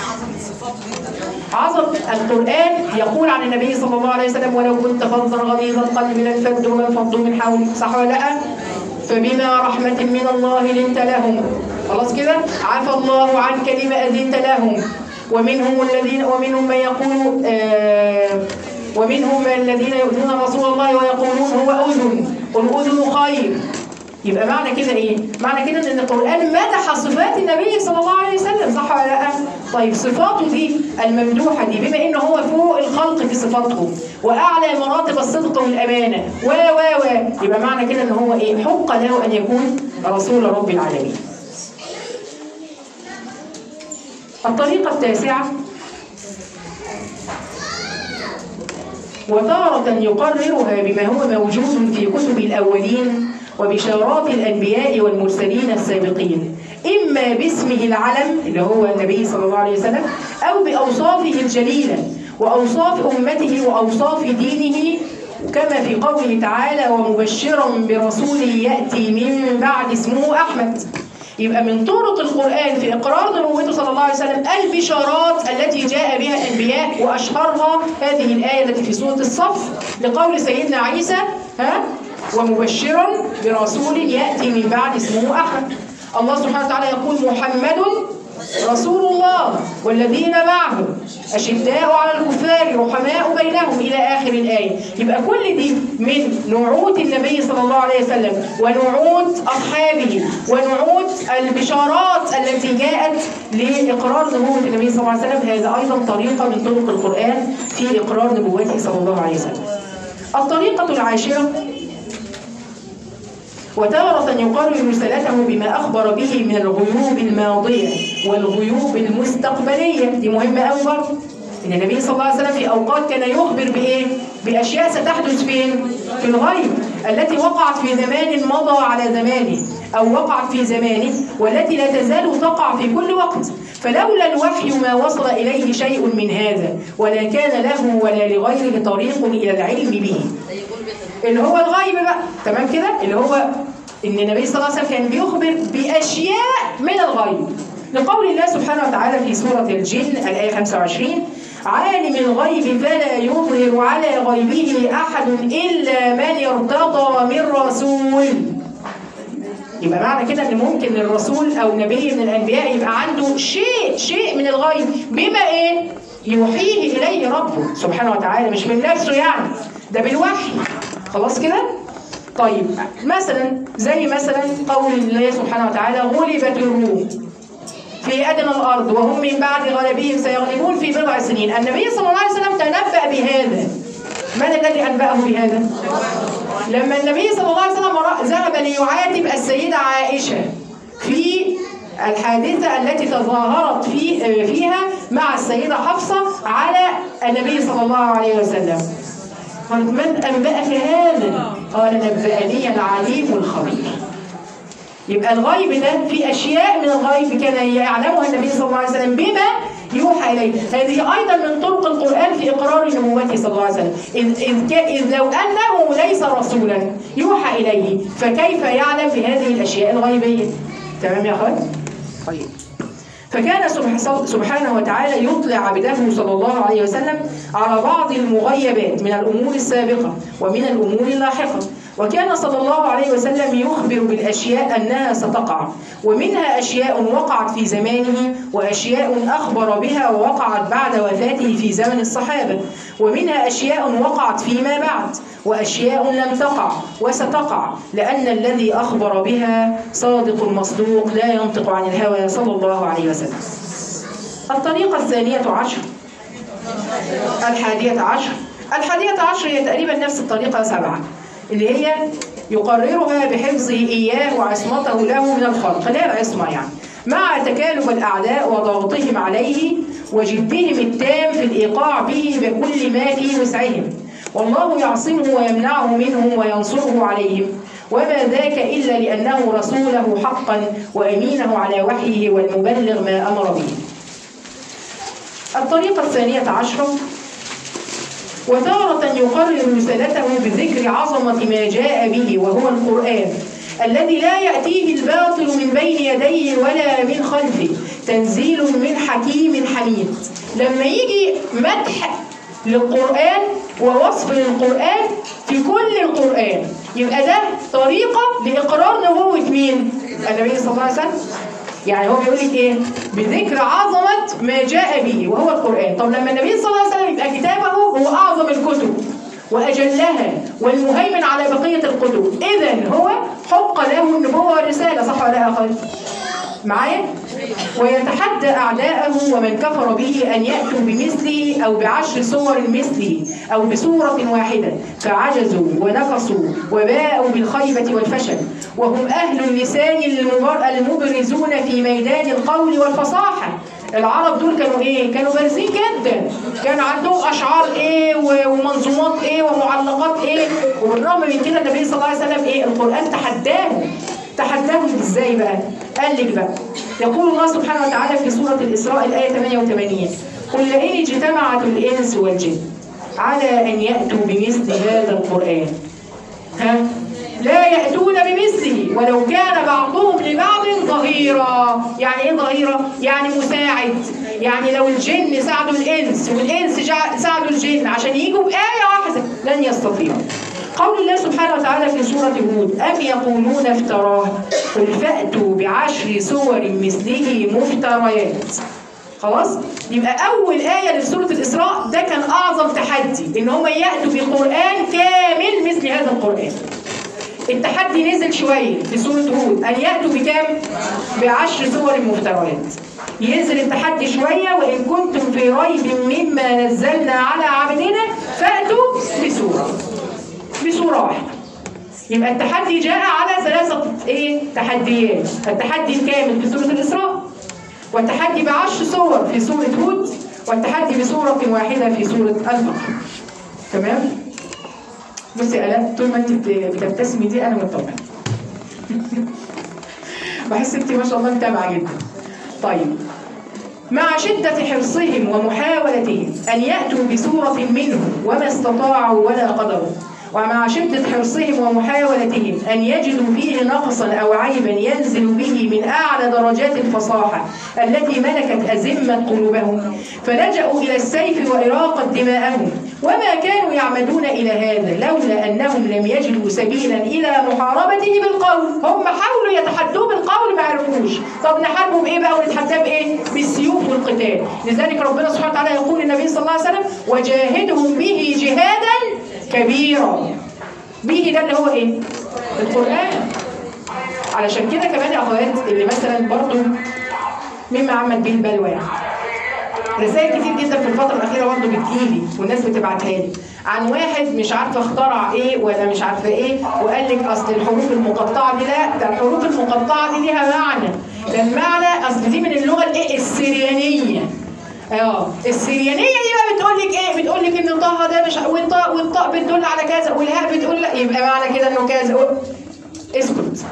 [SPEAKER 1] عظم القرآن يقول عن النبي صلى الله عليه وسلم ولو كنت فظا غليظ القلب لانفضوا لانفضوا من حولك صح ولا لا؟ فبما رحمة من الله لنت لهم خلاص كده عفى الله عنك لما أذنت لهم ومنهم الذين ومنهم من يقول آه ومنهم الذين يؤذون رسول الله ويقولون هو أذن والأذن خير يبقى معنى كده ايه؟ معنى كده ان القرآن مدح صفات النبي صلى الله عليه وسلم صح ولا لا؟ طيب صفاته دي الممدوحة دي بما انه هو فوق الخلق في صفاته واعلى مراتب الصدق والامانة و و و يبقى معنى كده ان هو ايه؟ حق له ان يكون رسول رب العالمين. الطريقة التاسعة وتارة يقررها بما هو موجود في كتب الأولين وبشارات الأنبياء والمرسلين السابقين إما باسمه العلم اللي هو النبي صلى الله عليه وسلم أو بأوصافه الجليلة وأوصاف أمته وأوصاف دينه كما في قوله تعالى ومبشرا برسول يأتي من بعد اسمه أحمد يبقى من طرق القرآن في إقرار نبوته صلى الله عليه وسلم البشارات التي جاء بها الأنبياء وأشهرها هذه الآية التي في سورة الصف لقول سيدنا عيسى ها ومبشرا برسول يأتي من بعد اسمه أحمد الله سبحانه وتعالى يقول محمد رسول الله والذين معه أشداء على الكفار رحماء بينهم إلى آخر الآية يبقى كل دي من نعوت النبي صلى الله عليه وسلم ونعوت أصحابه ونعوت البشارات التي جاءت لإقرار نبوة النبي صلى الله عليه وسلم هذا أيضا طريقة من طرق القرآن في إقرار نبوته صلى الله عليه وسلم الطريقة العاشرة وتارة يقرر رسالته بما أخبر به من الغيوب الماضية والغيوب المستقبلية دي مهمة أوي برضه إن النبي صلى الله عليه وسلم في أوقات كان يخبر بإيه؟ بأشياء ستحدث فين؟ في الغيب التي وقعت في زمان مضى على زمانه أو وقعت في زمانه والتي لا تزال تقع في كل وقت فلولا الوحي ما وصل إليه شيء من هذا ولا كان له ولا لغيره طريق إلى العلم به اللي هو الغيب بقى تمام كده اللي هو ان النبي صلى الله عليه وسلم كان بيخبر باشياء من الغيب لقول الله سبحانه وتعالى في سوره الجن الايه 25 عالم الغيب فلا يظهر على غيبه احد الا من ارتضى من رسول يبقى معنى كده ان ممكن الرسول او نبي من الانبياء يبقى عنده شيء شيء من الغيب بما ايه يوحيه اليه ربه سبحانه وتعالى مش من نفسه يعني ده بالوحي خلاص كده طيب مثلا زي مثلا قول الله سبحانه وتعالى غلبت الروم في أدنى الأرض وهم من بعد غلبهم سيغلبون في بضع سنين النبي صلى الله عليه وسلم تنبأ بهذا من الذي أنبأه بهذا؟ لما النبي صلى الله عليه وسلم ذهب ليعاتب السيدة عائشة في الحادثة التي تظاهرت في فيها مع السيدة حفصة على النبي صلى الله عليه وسلم قالت من أنبأك هذا؟ قال نبأني العليم الخبير يبقى الغيب ده في أشياء من الغيب كان يعلمها النبي صلى الله عليه وسلم بما يوحى إليه هذه أيضا من طرق القرآن في إقرار نبوته صلى الله عليه وسلم إذ, إذ, كا- إذ لو أنه ليس رسولا يوحى إليه فكيف يعلم بهذه الأشياء الغيبية تمام يا أخوات؟ طيب فكان سبح- سبحانه وتعالى يطلع عبده صلى الله عليه وسلم على بعض المغيبات من الأمور السابقة ومن الأمور اللاحقة وكان صلى الله عليه وسلم يخبر بالأشياء أنها ستقع ومنها أشياء وقعت في زمانه وأشياء أخبر بها ووقعت بعد وفاته في زمن الصحابة ومنها أشياء وقعت فيما بعد وأشياء لم تقع وستقع لأن الذي أخبر بها صادق مصدوق لا ينطق عن الهوى صلى الله عليه وسلم الطريقة الثانية عشر الحادية عشر الحادية عشر هي تقريبا نفس الطريقة سبعة اللي هي يقررها بحفظه إياه وعصمته له من الخلق لا العصمة يعني مع تكالب الأعداء وضغطهم عليه وجدهم التام في الإيقاع به بكل ما في وسعهم والله يعصمه ويمنعه منهم وينصره عليهم وما ذاك إلا لأنه رسوله حقا وأمينه على وحيه والمبلغ ما أمر به الطريقة الثانية عشرة وتارة يقرر رسالته بذكر عظمة ما جاء به وهو القرآن الذي لا يأتيه الباطل من بين يديه ولا من خلفه تنزيل من حكيم حميد لما يجي مدح للقرآن ووصف للقرآن في كل القرآن يبقى ده طريقة لإقرار نبوة مين؟ النبي صلى الله عليه وسلم يعني هو بيقول لك ايه بذكر عظمه ما جاء به وهو القران طب لما النبي صلى الله عليه وسلم يبقى كتابه هو اعظم الكتب واجلها والمهيمن على بقيه الكتب اذا هو حق له النبوه والرساله صح ولا لا يا خالد معايا ويتحدى أعداءه ومن كفر به أن يأتوا بمثله أو بعشر صور مثله أو بصورة واحدة فعجزوا ونقصوا وباءوا بالخيبة والفشل وهم أهل اللسان المبر- المبرزون في ميدان القول والفصاحة العرب دول كانوا ايه؟ كانوا بارزين جدا كان عندهم اشعار ايه و- ومنظومات ايه ومعلقات ايه وبالرغم من كده النبي صلى الله عليه وسلم ايه القران تحداهم تحداهم ازاي بقى؟ قال لك بقى يقول الله سبحانه وتعالى في سورة الإسراء الآية 88 قل لئن اجتمعت الإنس والجن على أن يأتوا بمثل هذا القرآن ها لا يأتون بمثله ولو كان بعضهم لبعض ظهيرا يعني ايه ظهيرا؟ يعني مساعد يعني لو الجن ساعدوا الإنس والإنس جع- ساعدوا الجن عشان يجوا بآية واحدة لن يستطيعوا قول الله سبحانه وتعالى في سورة هود أم يقولون افتراه قل فأتوا بعشر سور مثله مفتريات خلاص يبقى أول آية لسورة الإسراء ده كان أعظم تحدي إن هم يأتوا بقرآن كامل مثل هذا القرآن التحدي نزل شوية في سورة هود أن يأتوا بكام؟ بعشر سور مفتريات ينزل التحدي شوية وإن كنتم في ريب مما نزلنا على عبدنا فأتوا بسورة بصورة واحدة يبقى التحدي جاء على ثلاثة ايه تحديات التحدي الكامل في سورة الإسراء والتحدي بعشر صور في سورة هود والتحدي بصورة واحدة في سورة البقرة تمام بصي يا آلاء طول ما انت بت- بتبتسمي دي انا مطمنه بحس انت ما شاء الله متابعه جدا طيب مع شدة حرصهم ومحاولتهم أن يأتوا بسورة منه وما استطاعوا ولا قدروا ومع شدة حرصهم ومحاولتهم أن يجدوا فيه نقصا أو عيبا ينزل به من أعلى درجات الفصاحة التي ملكت أزمة قلوبهم فلجأوا إلى السيف وإراقة دماءهم وما كانوا يعمدون إلى هذا لولا أنهم لم يجدوا سبيلا إلى محاربته بالقول هم حاولوا يتحدوه بالقول ما عرفوش طب نحاربه بإيه بقى ونتحداه بإيه بالسيوف والقتال لذلك ربنا سبحانه وتعالى يقول للنبي صلى الله عليه وسلم وجاهدهم به جهادا كبيرا به ده اللي هو ايه القرآن علشان كده كمان يا اخوات اللي مثلا برضو مما عمل به البلوى يعني رسائل كتير جدا في الفترة الأخيرة برضه بتجيلي والناس بتبعتها لي عن واحد مش عارفة اخترع إيه ولا مش عارفة إيه وقال لك أصل الحروف المقطعة دي لا ده الحروف المقطعة دي ليها معنى ده المعنى أصل دي من اللغة الإيه السريانية اه السريانية دي بقى بتقول لك إيه بتقول لك إن طه ده مش والطاء والطاء بتدل على كذا والهاء بتقول لا يبقى معنى كده إنه كذا و- اسكت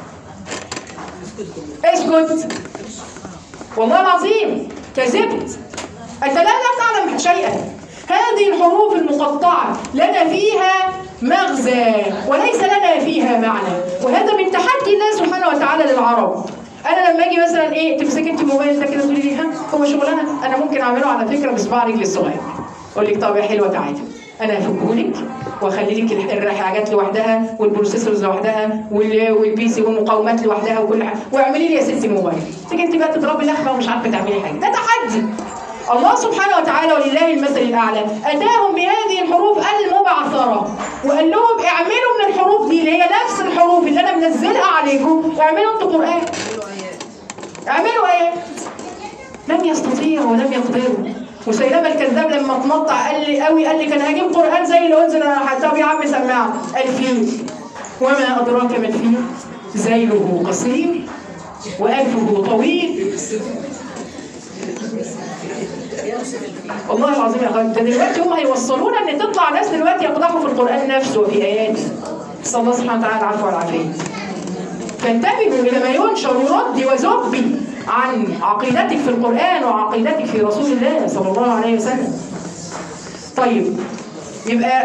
[SPEAKER 1] اسكت والله العظيم كذبت أنت لا لا تعلم شيئا هذه الحروف المقطعة لنا فيها مغزى وليس لنا فيها معنى وهذا من تحدي الله سبحانه وتعالى للعرب انا لما اجي مثلا ايه تمسكي انت الموبايل ده كده تقولي لي ها هو شغلانه انا ممكن اعمله على فكره بصباع رجلي الصغير اقول لك طب يا حلوه تعالي انا هفكه لك واخلي لك الح- الحاجات لوحدها والبروسيسورز لوحدها وال- والبي سي والمقاومات لوحدها وكل حاجه واعملي لي يا ستي موبايل تيجي انت بقى تضربي لخمه ومش عارفه تعملي حاجه ده تحدي الله سبحانه وتعالى ولله المثل الاعلى اتاهم بهذه الحروف المبعثره وقال لهم اعملوا من الحروف دي اللي هي نفس الحروف اللي انا منزلها عليكم اعملوا انتوا قران اعملوا ايه لم يستطيعوا ولم يقدروا مسيلمة الكذاب لما اتنطع قال لي قوي قال لي كان هجيب قرآن زي اللي أنزل على حد طب يا عم سماعه الفيل وما أدراك ما الفيل ذيله قصير وأنفه طويل والله العظيم يا اخوان ده دلوقتي هم هيوصلونا ان تطلع ناس دلوقتي يقدحوا في القران نفسه وفي اياته نسال الله سبحانه وتعالى العفو والعافيه فانتبهوا الى ما ينشر ردي وزبي عن عقيدتك في القران وعقيدتك في رسول الله صلى الله عليه وسلم طيب يبقى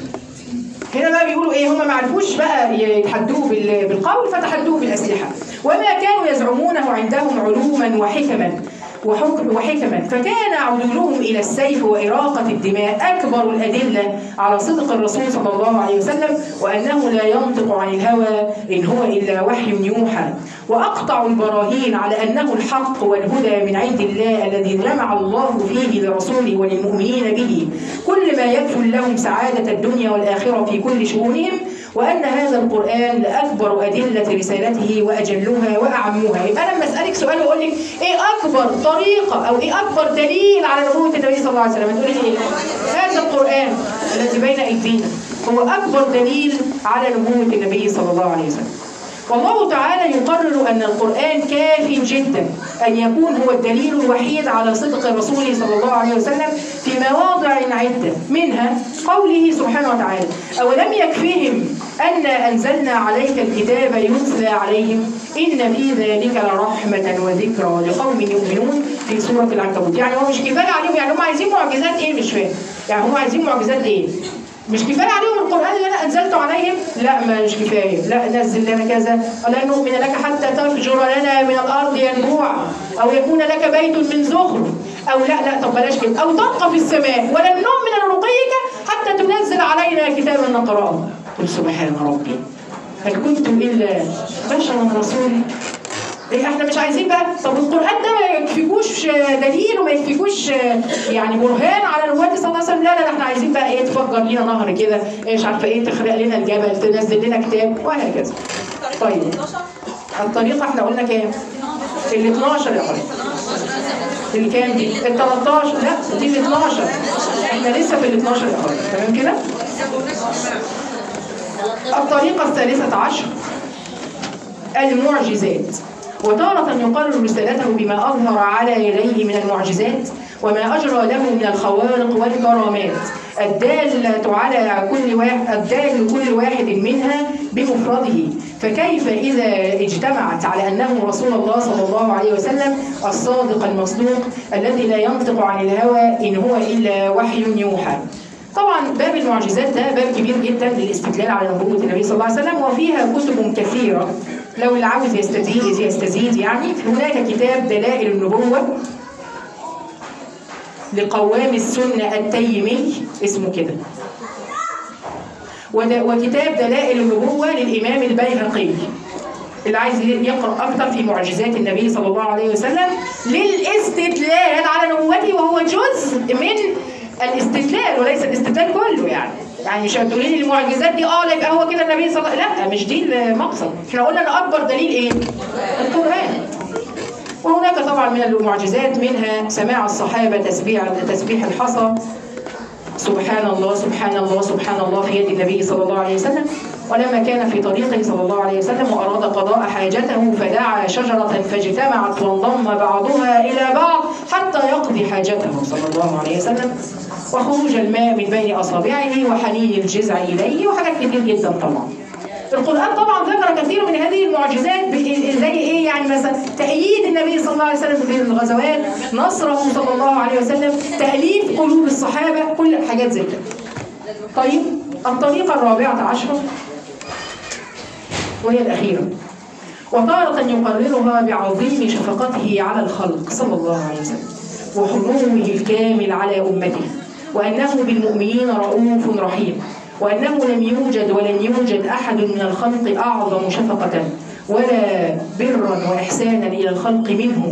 [SPEAKER 1] هنا بقى بيقولوا ايه هم ما عرفوش بقى يتحدوه بال- بالقول فتحدوه بالاسلحه وما كانوا يزعمونه عندهم علوما وحكما وحكم وحكما فكان عدولهم الى السيف واراقه الدماء اكبر الادله على صدق الرسول صلى الله عليه وسلم وانه لا ينطق عن الهوى ان هو الا وحي يوحى واقطع البراهين على انه الحق والهدى من عند الله الذي جمع الله فيه لرسوله وللمؤمنين به كل ما يكفل لهم سعاده الدنيا والاخره في كل شؤونهم وان هذا القران لاكبر ادله رسالته واجلها واعمها يبقى انا لما اسالك سؤال واقول لك ايه اكبر طريقه او ايه اكبر دليل على نبوه النبي صلى الله عليه وسلم تقولي ايه هذا القران الذي بين ايدينا هو اكبر دليل على نبوه النبي صلى الله عليه وسلم والله تعالى يقرر أن القرآن كاف جدا أن يكون هو الدليل الوحيد على صدق رسوله صلى الله عليه وسلم في مواضع عدة منها قوله سبحانه وتعالى أولم يكفهم أن أنزلنا عليك الكتاب يتلى عليهم إن في ذلك لرحمة وذكرى لقوم يؤمنون في سورة العنكبوت يعني هو مش كفاية عليهم يعني هم عايزين معجزات إيه مش فاهم يعني هم عايزين معجزات إيه مش كفايه عليهم القران اللي انا انزلته عليهم لا ما مش كفايه لا نزل لنا كذا ولن نؤمن لك حتى تفجر لنا من الارض ينبوعا او يكون لك بيت من زخرف او لا لا طب بلاش كده او تبقى في السماء ولن نؤمن لرقيك حتى تنزل علينا كتابا نقراه قل سبحان ربي هل كنت الا بشرا رسولا إيه احنا مش عايزين بقى طب القران ده ما يكفيكوش دليل وما يكفيكوش يعني برهان على نبوة صلى الله عليه وسلم لا لا لا احنا عايزين بقى ايه تفجر لنا نهر كده إيه مش عارفه ايه تخرق لنا الجبل تنزل لنا كتاب وهكذا طيب الطريقه احنا قلنا كام؟ ال 12 يا حضرتك اللي كام دي؟ ال 13 لا دي ال 12 احنا لسه في ال 12 يا حضرتك تمام كده؟ الطريقه الثالثه عشر المعجزات وتارة يقرر رسالته بما أظهر على يديه من المعجزات وما أجرى له من الخوارق والكرامات الدالة على كل واحد الدال كل واحد منها بمفرده فكيف إذا اجتمعت على أنه رسول الله صلى الله عليه وسلم الصادق المصدوق الذي لا ينطق عن الهوى إن هو إلا وحي يوحى طبعا باب المعجزات ده باب كبير جدا للاستدلال على نبوة النبي صلى الله عليه وسلم وفيها كتب كثيرة لو اللي عاوز يستزيد يستزيد يعني هناك كتاب دلائل النبوة لقوام السنة التيمي اسمه كده ود- وكتاب دلائل النبوة للإمام البيهقي اللي عايز يقرأ أكثر في معجزات النبي صلى الله عليه وسلم للاستدلال على نبوته وهو جزء من الاستدلال وليس الاستدلال كله يعني يعني مش هتقولي لي المعجزات دي اه لا يبقى هو كده النبي صلى الله عليه وسلم لا مش دي المقصد احنا قلنا ان اكبر دليل ايه؟ القرآن وهناك طبعا من المعجزات منها سماع الصحابة تسبيح تسبيح الحصى سبحان الله سبحان الله سبحان الله في يد النبي صلى الله عليه وسلم ولما كان في طريقه صلى الله عليه وسلم وأراد قضاء حاجته فدعا شجرة فاجتمعت وانضم بعضها إلى بعض حتى يقضي حاجته صلى الله عليه وسلم وخروج الماء من بين أصابعه وحنين الجذع إليه وحاجات كتير جدا طبعا القرآن طبعا ذكر كثير من هذه المعجزات ب- زي ايه يعني مثلا تأييد النبي صلى الله عليه وسلم في الغزوات نصره صلى الله عليه وسلم تأليف قلوب الصحابة كل حاجات زي كده طيب الطريقة الرابعة عشرة وهي الأخيرة وتارة يقررها بعظيم شفقته على الخلق صلى الله عليه وسلم وحنوه الكامل على أمته وأنه بالمؤمنين رؤوف رحيم وأنه لم يوجد ولن يوجد أحد من الخلق أعظم شفقة ولا برا وإحسانا إلى الخلق منه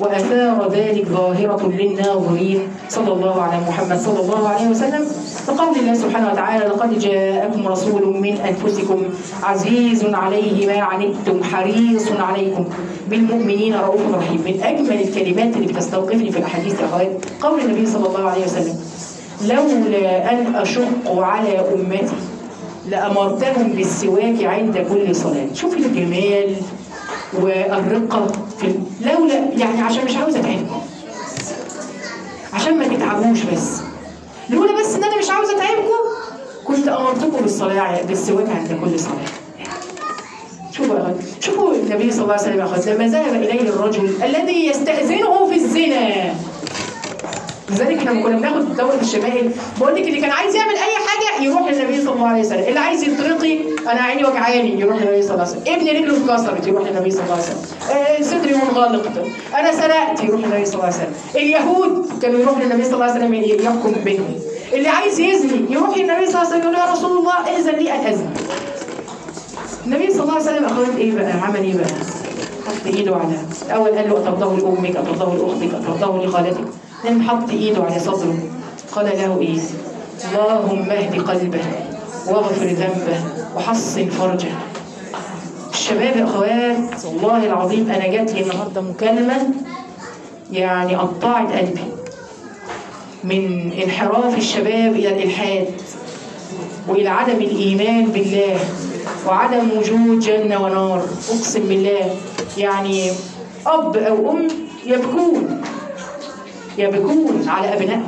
[SPEAKER 1] وأثار ذلك ظاهرة للناظرين صلى الله على محمد صلى الله عليه وسلم وقول الله سبحانه وتعالى لقد جاءكم رسول من أنفسكم عزيز عليه ما عنتم حريص عليكم بالمؤمنين رؤوف رحيم من أجمل الكلمات اللي بتستوقفني في الأحاديث يا أخوات قول النبي صلى الله عليه وسلم لولا أن أشق على أمتي لأمرتهم بالسواك عند كل صلاة شوف الجمال والرقة في ال- لولا يعني عشان مش عاوزة أتعبكم عشان ما تتعبوش بس لولا بس ان انا مش عاوزه اتعبكم كنت امرتكم بالصلاه بالسواك عند كل صلاه شوفوا يا أخوات، شوفوا النبي صلى الله عليه وسلم يا أخوات، لما ذهب اليه الرجل الذي يستاذنه في الزنا لذلك احنا لما كنا بناخد دوره الشمائل بقول لك اللي كان عايز يعمل اي حاجه يروح للنبي صلى الله عليه وسلم اللي عايز يترقي انا عيني وجعاني يروح للنبي صلى الله عليه وسلم ابني رجله اتكسرت يروح للنبي صلى الله عليه وسلم آه صدري منغلق انا سرقت يروح للنبي صلى الله عليه وسلم اليهود كانوا يروح للنبي صلى الله عليه وسلم يحكم بينهم اللي عايز يزني يروح للنبي صلى الله عليه وسلم يقول له يا رسول الله اذن لي ان ازني النبي صلى الله عليه وسلم اخوات ايه بقى عمل ايه بقى حط ايده على الاول قال له اترضاه لامك اترضاه لاختك اترضاه لخالتك لما حط ايده على صدره قال له ايه اللهم اهد قلبه واغفر ذنبه وحصن فرجه الشباب يا اخوات والله العظيم انا جات لي النهارده مكالمه يعني قطعت قلبي من انحراف الشباب الى الالحاد والى عدم الايمان بالله وعدم وجود جنه ونار اقسم بالله يعني اب او ام يبكون يبكون على ابنائهم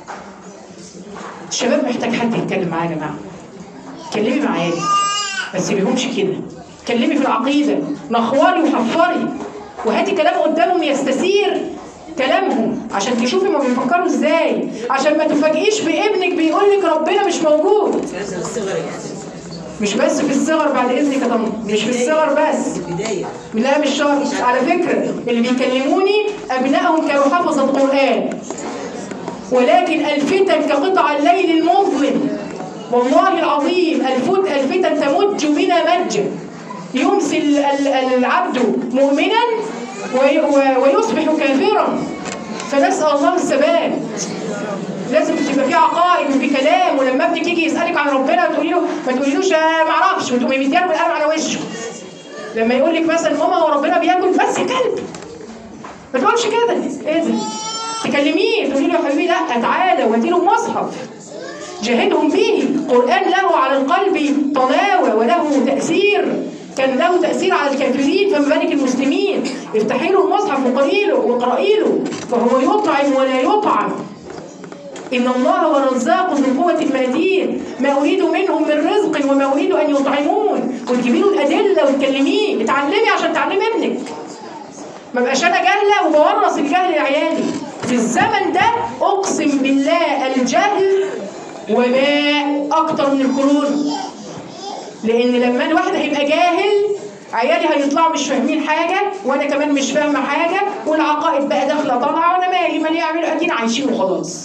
[SPEAKER 1] الشباب محتاج حد يتكلم معاه يا جماعه اتكلمي مع عيالي ما تسيبيهمش كده اتكلمي في العقيده نخوري وحفري وهاتي كلام قدامهم يستثير كلامهم عشان تشوفي ما بيفكروا ازاي عشان ما تفاجئيش بابنك بيقول لك ربنا مش موجود مش بس في الصغر بعد اذنك يا طنط مش في الصغر بس
[SPEAKER 3] البداية
[SPEAKER 1] لا مش شرط على فكرة اللي بيكلموني أبنائهم كانوا حفظة قرآن ولكن الفتن كقطع الليل المظلم والله العظيم الفت الفتن تمج بنا مجا يمسي ال- ال- العبد مؤمنا وي- و- ويصبح كافرا فنسأل الله الثبات لازم تبقى في عقائد وفي كلام ولما ابنك يجي يسألك عن ربنا تقولي له ما تقوليلوش آه، ما اعرفش وتقومي مدياله بالقلم على وشه لما يقول لك مثلا ماما هو ربنا بياكل بس يا كلب ما تقولش كده ايه ده تكلميه تقولي له يا حبيبي لا تعالى وادي له مصحف جاهدهم به قرآن له على القلب طلاوة وله تأثير كان له تأثير على الكافرين فما بالك المسلمين افتحي له المصحف وقرئي له واقرئي له فهو يطعم ولا يطعم إن الله هو الرزاق ذو القوة المتين ما أريد منهم من رزق وما أريد أن يطعمون وتجيبي له الأدلة وتكلميه اتعلمي عشان تعلمي ابنك ما بقاش أنا جاهلة وبورث الجهل لعيالي في الزمن ده أقسم بالله الجهل وباء أكتر من الكورونا لأن لما الواحد هيبقى جاهل عيالي هيطلعوا مش فاهمين حاجة وأنا كمان مش فاهمة حاجة والعقائد بقى داخلة طالعة وأنا مالي مالي يعملوا أدين عايشين وخلاص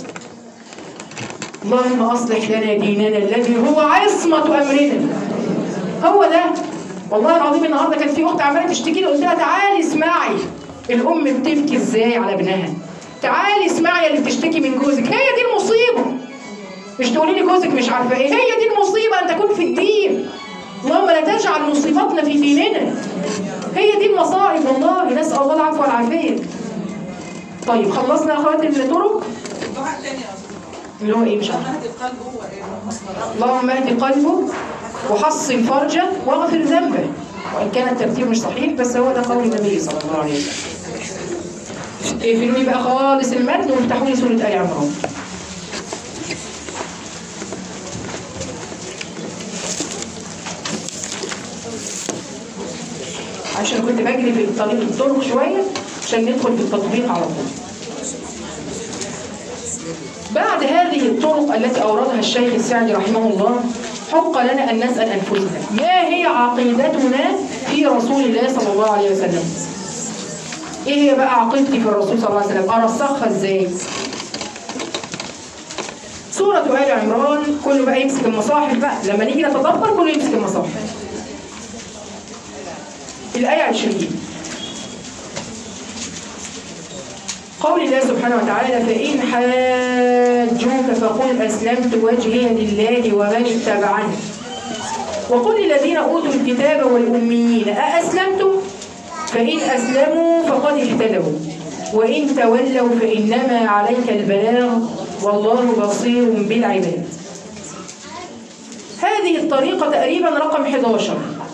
[SPEAKER 1] اللهم اصلح لنا ديننا الذي هو عصمه امرنا هو ده والله العظيم النهارده كانت في اخت عماله تشتكي لي قلت لها تعالي اسمعي الام بتبكي ازاي على ابنها تعالي اسمعي يا اللي بتشتكي من جوزك هي دي المصيبه مش تقولي لي جوزك مش عارفه ايه هي دي المصيبه ان تكون في الدين اللهم لا تجعل مصيبتنا في ديننا هي دي المصائب والله نسال الله العفو والعافيه طيب خلصنا يا اخواتي الطرق
[SPEAKER 2] دعاء تاني يا رسول
[SPEAKER 1] اللي هو ايه مش
[SPEAKER 2] الله
[SPEAKER 1] عارفه
[SPEAKER 2] مهد القلب هو ايه مصدر
[SPEAKER 1] اللهم اهد قلبه وحصن فرجه واغفر ذنبه وان كان الترتيب مش صحيح بس هو ده قول النبي صلى الله عليه وسلم اقفلوا لي بقى خالص المتن وافتحوا لي سوره ال عمران عشان كنت بجري في الطريق الطرق شويه عشان ندخل في التطبيق على طول بعد هذه الطرق التي أوردها الشيخ السعدي رحمه الله حق لنا أن نسأل أنفسنا ما هي عقيدتنا في رسول الله صلى الله عليه وسلم إيه هي بقى عقيدتي في الرسول صلى الله عليه وسلم أرسخها إزاي سورة آل عمران كله بقى يمسك المصاحف بقى لما نيجي نتدبر كله يمسك المصاحف الآية 20 قول الله سبحانه وتعالى فإن حاجوك فقل أسلمت وجهي لله ومن اتبعني وقل للذين أوتوا الكتاب والأميين أأسلمتم فإن أسلموا فقد اهتدوا وإن تولوا فإنما عليك البلاغ والله بصير بالعباد هذه الطريقة تقريبا رقم 11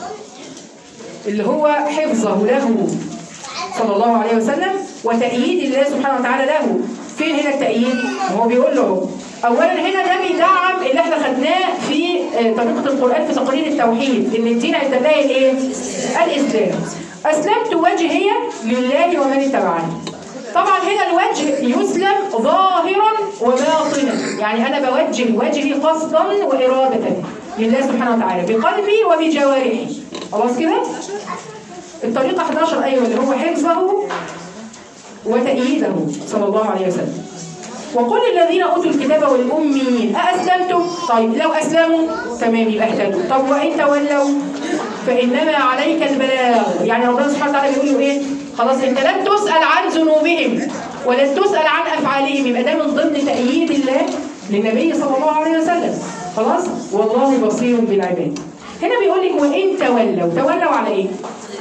[SPEAKER 1] اللي هو حفظه له صلى الله عليه وسلم وتأييد الله سبحانه وتعالى له فين هنا التأييد؟ هو بيقول له أولا هنا ده بيدعم اللي احنا خدناه في آه، طريقة القرآن في تقرير التوحيد إن الدين عند الله الإيه؟ الإسلام أسلمت وجهي لله ومن اتبعني طبعا هنا الوجه يسلم ظاهرا وباطنا يعني أنا بوجه وجهي قصدا وإرادة لله سبحانه وتعالى بقلبي وبجوارحي خلاص كده؟ الطريقة 11 أيوة اللي هو حفظه وتأييده صلى الله عليه وسلم وقل الذين أوتوا الكتاب والأميين أأسلمتم؟ طيب لو أسلموا تمام يبقى اهتدوا طب وإن تولوا فإنما عليك البلاغ يعني ربنا سبحانه وتعالى بيقول له إيه؟ خلاص أنت لن تسأل عن ذنوبهم ولن تسأل عن أفعالهم يبقى ده من ضمن تأييد الله للنبي صلى الله عليه وسلم خلاص والله بصير بالعباد هنا بيقول لك وإن تولوا تولوا على إيه؟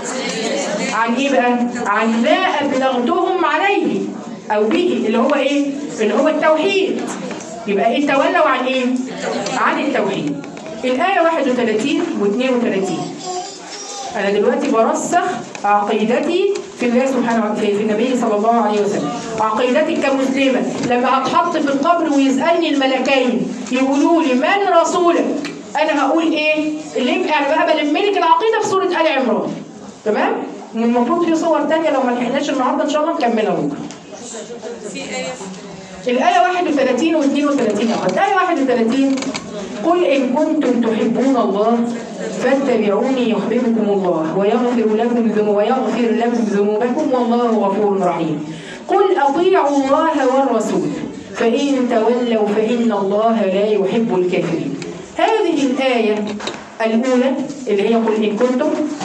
[SPEAKER 1] عن ايه بقى؟ عن ما ابلغتهم عليه او به اللي هو ايه؟ اللي هو التوحيد يبقى ايه تولوا عن ايه؟ عن التوحيد الآية 31 و 32 أنا دلوقتي برسخ عقيدتي في الله سبحانه وتعالى في في النبي صلى الله عليه وسلم عقيدتي كمسلمة لما هتحط في القبر ويسألني الملكين يقولوا لي من رسولك أنا هقول إيه؟ اللي أنا بقى بلم لك العقيدة في سورة آل عمران تمام؟ المفروض في صور تانية لو ما لحقناش النهارده إن شاء الله نكملها بكرة
[SPEAKER 2] في آية
[SPEAKER 1] الآية 31 و 32 يا أخوات الآية 31 قل إن كنتم تحبون الله فاتبعوني يحببكم الله ويغفر لكم ذنوب ويغفر لكم ذنوبكم والله غفور رحيم قل أطيعوا الله والرسول فإن تولوا فإن الله لا يحب الكافرين هذه الآية الأولى اللي هي قل إن كنتم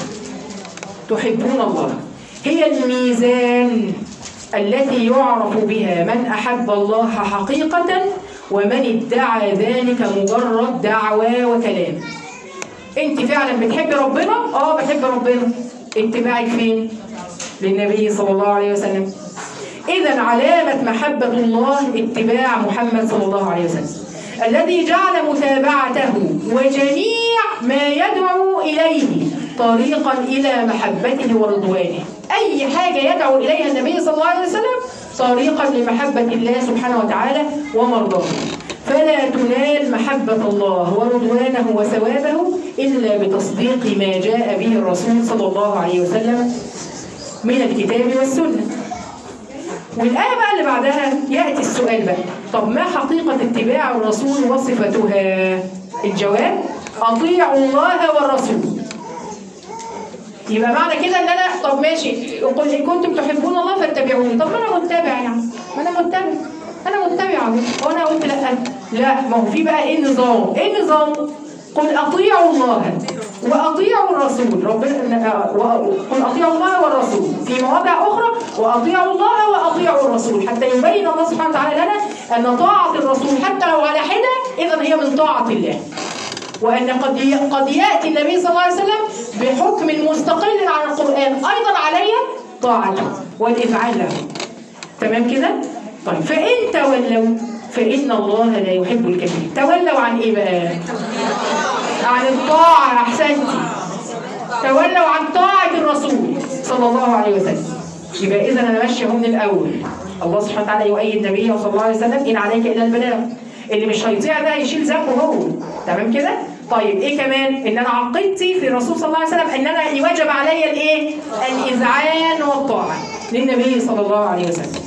[SPEAKER 1] تحبون الله هي الميزان التي يعرف بها من أحب الله حقيقة ومن ادعى ذلك مجرد دعوى وكلام انت فعلا بتحبي ربنا اه بحب ربنا اتباعك فين للنبي صلى الله عليه وسلم اذا علامه محبه الله اتباع محمد صلى الله عليه وسلم الذي جعل متابعته وجميع ما يدعو اليه طريقا الى محبته ورضوانه اي حاجه يدعو اليها النبي صلى الله عليه وسلم طريقا لمحبه الله سبحانه وتعالى ومرضاته فلا تنال محبة الله ورضوانه وثوابه إلا بتصديق ما جاء به الرسول صلى الله عليه وسلم من الكتاب والسنة والآية بقى اللي بعدها يأتي السؤال بقى طب ما حقيقة اتباع الرسول وصفتها الجواب أطيعوا الله والرسول يبقى معنى كده ان انا طب ماشي قل ان كنتم تحبون الله فاتبعوني طب ما انا متبع يعني ما انا متبع انا متبعه وانا قلت لا لا ما هو في بقى ايه النظام ايه النظام قل اطيعوا الله واطيعوا الرسول ربنا و- قل اطيعوا الله والرسول في مواضع اخرى واطيعوا الله واطيعوا الرسول حتى يبين الله سبحانه وتعالى لنا ان طاعه الرسول حتى لو على حده اذا هي من طاعه الله وأن قد قد يأتي النبي صلى الله عليه وسلم بحكم مستقل عن القرآن أيضا علي طاعته والإفعال له تمام كده؟ طيب فإن تولوا فإن الله لا يحب الكافرين تولوا عن إيه بقى؟ عن الطاعة أحسنتي تولوا عن طاعة الرسول صلى الله عليه وسلم يبقى إذا أنا ماشية أهو من الأول الله سبحانه وتعالى يؤيد نبيه صلى الله عليه وسلم إن عليك إلا البلاغ اللي مش هيطيع ده هيشيل ذنبه هو تمام كده؟ طيب ايه كمان؟ ان انا عقيدتي في الرسول صلى الله عليه وسلم ان انا يوجب عليا الايه؟ الاذعان والطاعه للنبي صلى الله عليه وسلم.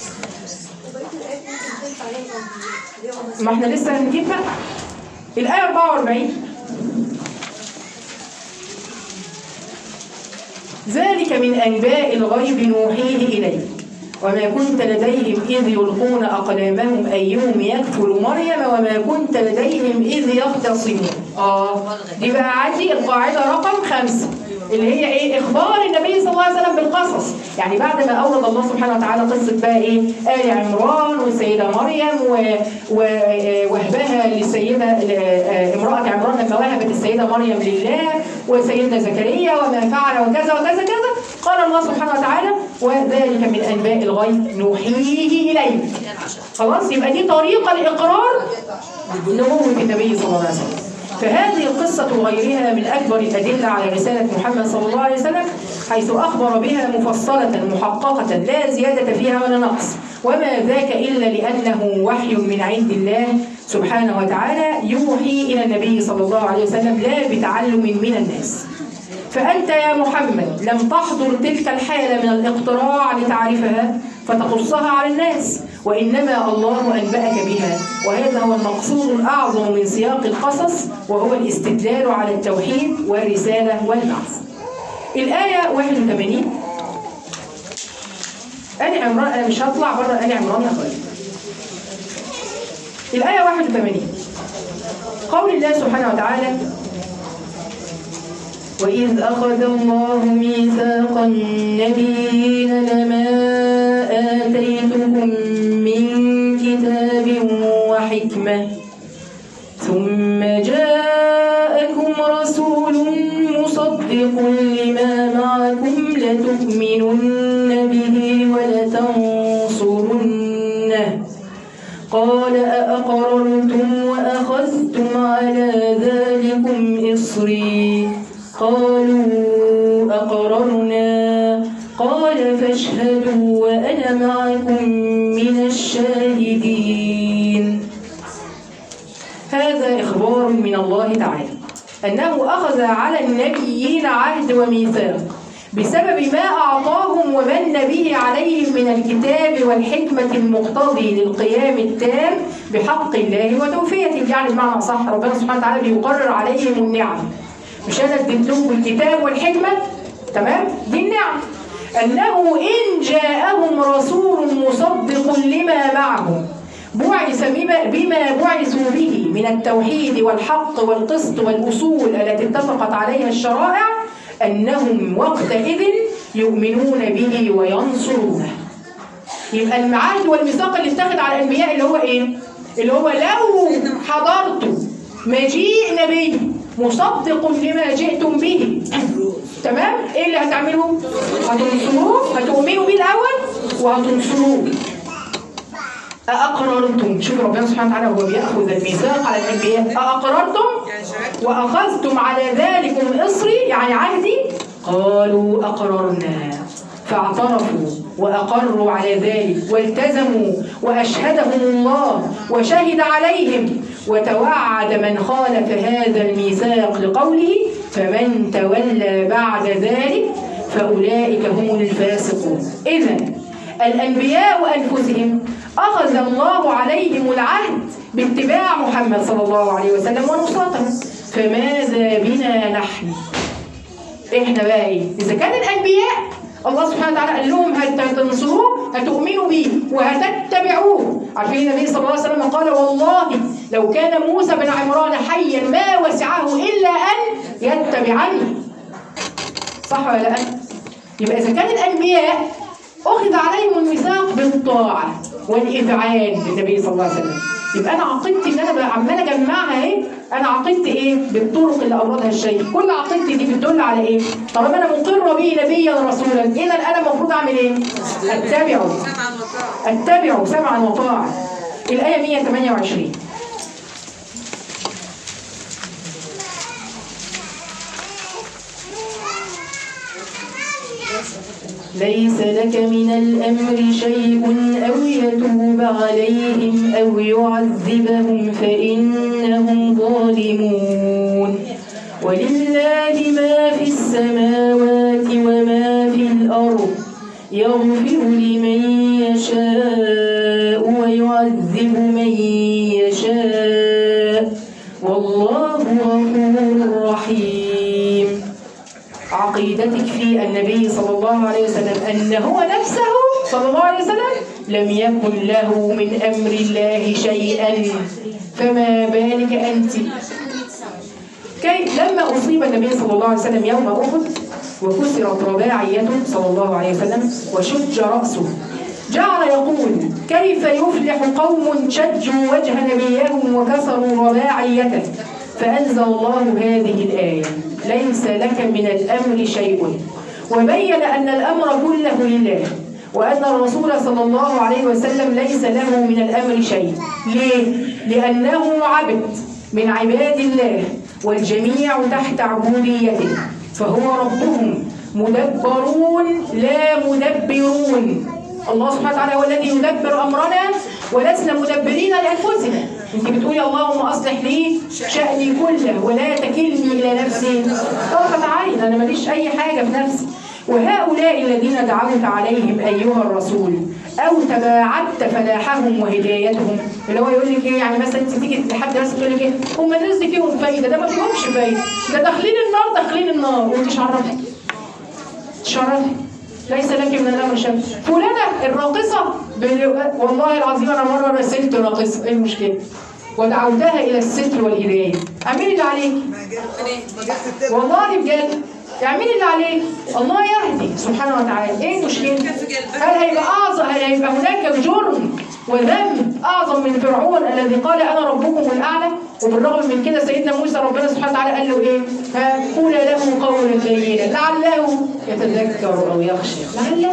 [SPEAKER 1] ما احنا لسه هنجيب بقى الآية 44 ذلك من أنباء الغيب نوحيه إليك وما كنت لديهم إذ يلقون أقلامهم أيهم يكفل مريم وما كنت لديهم إذ يختصمون آه دي بقى عندي القاعدة رقم خمسة اللي هي ايه اخبار النبي صلى الله عليه وسلم بالقصص يعني بعد ما اورد الله سبحانه وتعالى قصه بقى ايه ال عمران والسيده مريم و- و- وهبها للسيده ل- امراه عمران لما وهبت السيده مريم لله وسيدنا زكريا وما فعل وكذا وكذا كذا قال الله سبحانه وتعالى وذلك من انباء الغيب نوحيه اليك خلاص يبقى دي طريقه لاقرار نبوه النبي صلى الله عليه وسلم فهذه القصة وغيرها من أكبر الأدلة على رسالة محمد صلى الله عليه وسلم حيث أخبر بها مفصلة محققة لا زيادة فيها ولا نقص وما ذاك إلا لأنه وحي من عند الله سبحانه وتعالى يوحي إلى النبي صلى الله عليه وسلم لا بتعلم من الناس فأنت يا محمد لم تحضر تلك الحالة من الاقتراع لتعرفها فتقصها على الناس وإنما الله أنبأك بها وهذا هو المقصود الأعظم من سياق القصص وهو الاستدلال على التوحيد والرسالة والبعث الآية 81 آل عمران أنا مش هطلع بره آل عمران يا خالد الآية 81 قول الله سبحانه وتعالى وإذ أخذ الله ميثاق النبيين لما آتيتكم من كتاب وحكمة ثم جاءكم رسول مصدق لما معكم لتؤمنن به ولتنصرنه قال أأقررتم وأخذتم على ذلكم إصري قالوا أقررنا قال فاشهدوا وأنا معكم من الشاهدين هذا إخبار من الله تعالى أنه أخذ على النبيين عهد وميثاق بسبب ما أعطاهم ومن به عليهم من الكتاب والحكمة المقتضي للقيام التام بحق الله وتوفيته يعني بمعنى صح ربنا سبحانه وتعالى بيقرر عليهم النعم مش أنا اديتهم الكتاب والحكمة تمام دي النعم أنه إن جاءهم رسول مصدق لما معهم بعث بما بما بعثوا به من التوحيد والحق والقسط والأصول التي اتفقت عليها الشرائع أنهم وقتئذ يؤمنون به وينصرونه يبقى المعاهد والميثاق اللي اتخذ على الأنبياء اللي هو إيه؟ اللي هو لو حضرتم مجيء نبي مصدق لما جئتم به تمام؟ إيه اللي هتعملوه؟ هتنصروه هتؤمنوا بيه الأول وهتنصروه أأقررتم شوف ربنا سبحانه وتعالى وهو بيأخذ الميثاق على الأنبياء أأقررتم وأخذتم على ذلكم إصري يعني عهدي قالوا أقررنا فاعترفوا وأقروا على ذلك والتزموا وأشهدهم الله وشهد عليهم وتوعد من خالف هذا الميثاق لقوله فمن تولى بعد ذلك فأولئك هم الفاسقون إذا الأنبياء أنفسهم أخذ الله عليهم العهد باتباع محمد صلى الله عليه وسلم ونصرته فماذا بنا نحن احنا بقى ايه اذا كان الانبياء الله سبحانه وتعالى قال لهم هتنصروه هتؤمنوا بيه وهتتبعوه عارفين النبي صلى الله عليه وسلم قال والله لو كان موسى بن عمران حيا ما وسعه الا ان يتبعني صح ولا لا يبقى اذا كان الانبياء اخذ عليهم الميثاق بالطاعه والاذعان للنبي صلى الله عليه وسلم يبقى انا عقيدتي ان انا بقى عمال اجمعها ايه انا عقيدتي ايه بالطرق اللي اوردها الشيخ كل عقيدتي دي بتدل على ايه طالما انا مقر به نبيا رسولا اذا انا المفروض اعمل ايه اتبعه
[SPEAKER 2] سمعا وطاعة
[SPEAKER 1] اتبعه سمعا وطاعه الايه 128 ليس لك من الأمر شيء أو يتوب عليهم أو يعذبهم فإنهم ظالمون ولله ما في السماوات وما في الأرض يغفر لمن يشاء ويعذب من يشاء والله غفور رحيم عقيدتك في النبي صلى الله عليه وسلم أن هو نفسه صلى الله عليه وسلم لم يكن له من أمر الله شيئا فما بالك أنت كي لما أصيب النبي صلى الله عليه وسلم يوم أحد وكسرت رباعيته صلى الله عليه وسلم وشج رأسه جعل يقول كيف يفلح قوم شجوا وجه نبيهم وكسروا رباعيته فأنزل الله هذه الآية ليس لك من الأمر شيء وبين أن الأمر كله لله وأن الرسول صلى الله عليه وسلم ليس له من الأمر شيء ليه؟ لأنه عبد من عباد الله والجميع تحت عبوديته فهو ربهم مدبرون لا مدبرون الله سبحانه وتعالى هو الذي يدبر أمرنا ولسنا مدبرين لأنفسنا انت بتقولي اللهم أصلح لي شأني كله ولا تكلني إلى نفسي طرفة عين أنا ماليش أي حاجة في نفسي وهؤلاء الذين دعوت عليهم أيها الرسول أو تباعدت فلاحهم وهدايتهم اللي هو يقول لك إيه يعني مثلا أنت تيجي لحد بس تقول لك إيه هم الناس دي فيهم فايدة ده ما فيهمش فايدة ده داخلين النار داخلين النار وأنت شعرفي شرفي ليس لك من الامر شيء فلانه الراقصه بال- والله العظيم انا مره رسلت راقصه ايه المشكله ودعوتها الى الستر والهدايه اعملي اللي عليك والله بجد اعملي اللي عليك الله يهدي سبحانه وتعالى ايه المشكله هل هيبقى اعظم هل هيبقى هناك جرم وذنب اعظم من فرعون الذي قال انا ربكم الاعلى وبالرغم من كده سيدنا موسى ربنا سبحانه وتعالى قال له ايه فقول له قولا لينا لعله يتذكر او يخشى لعله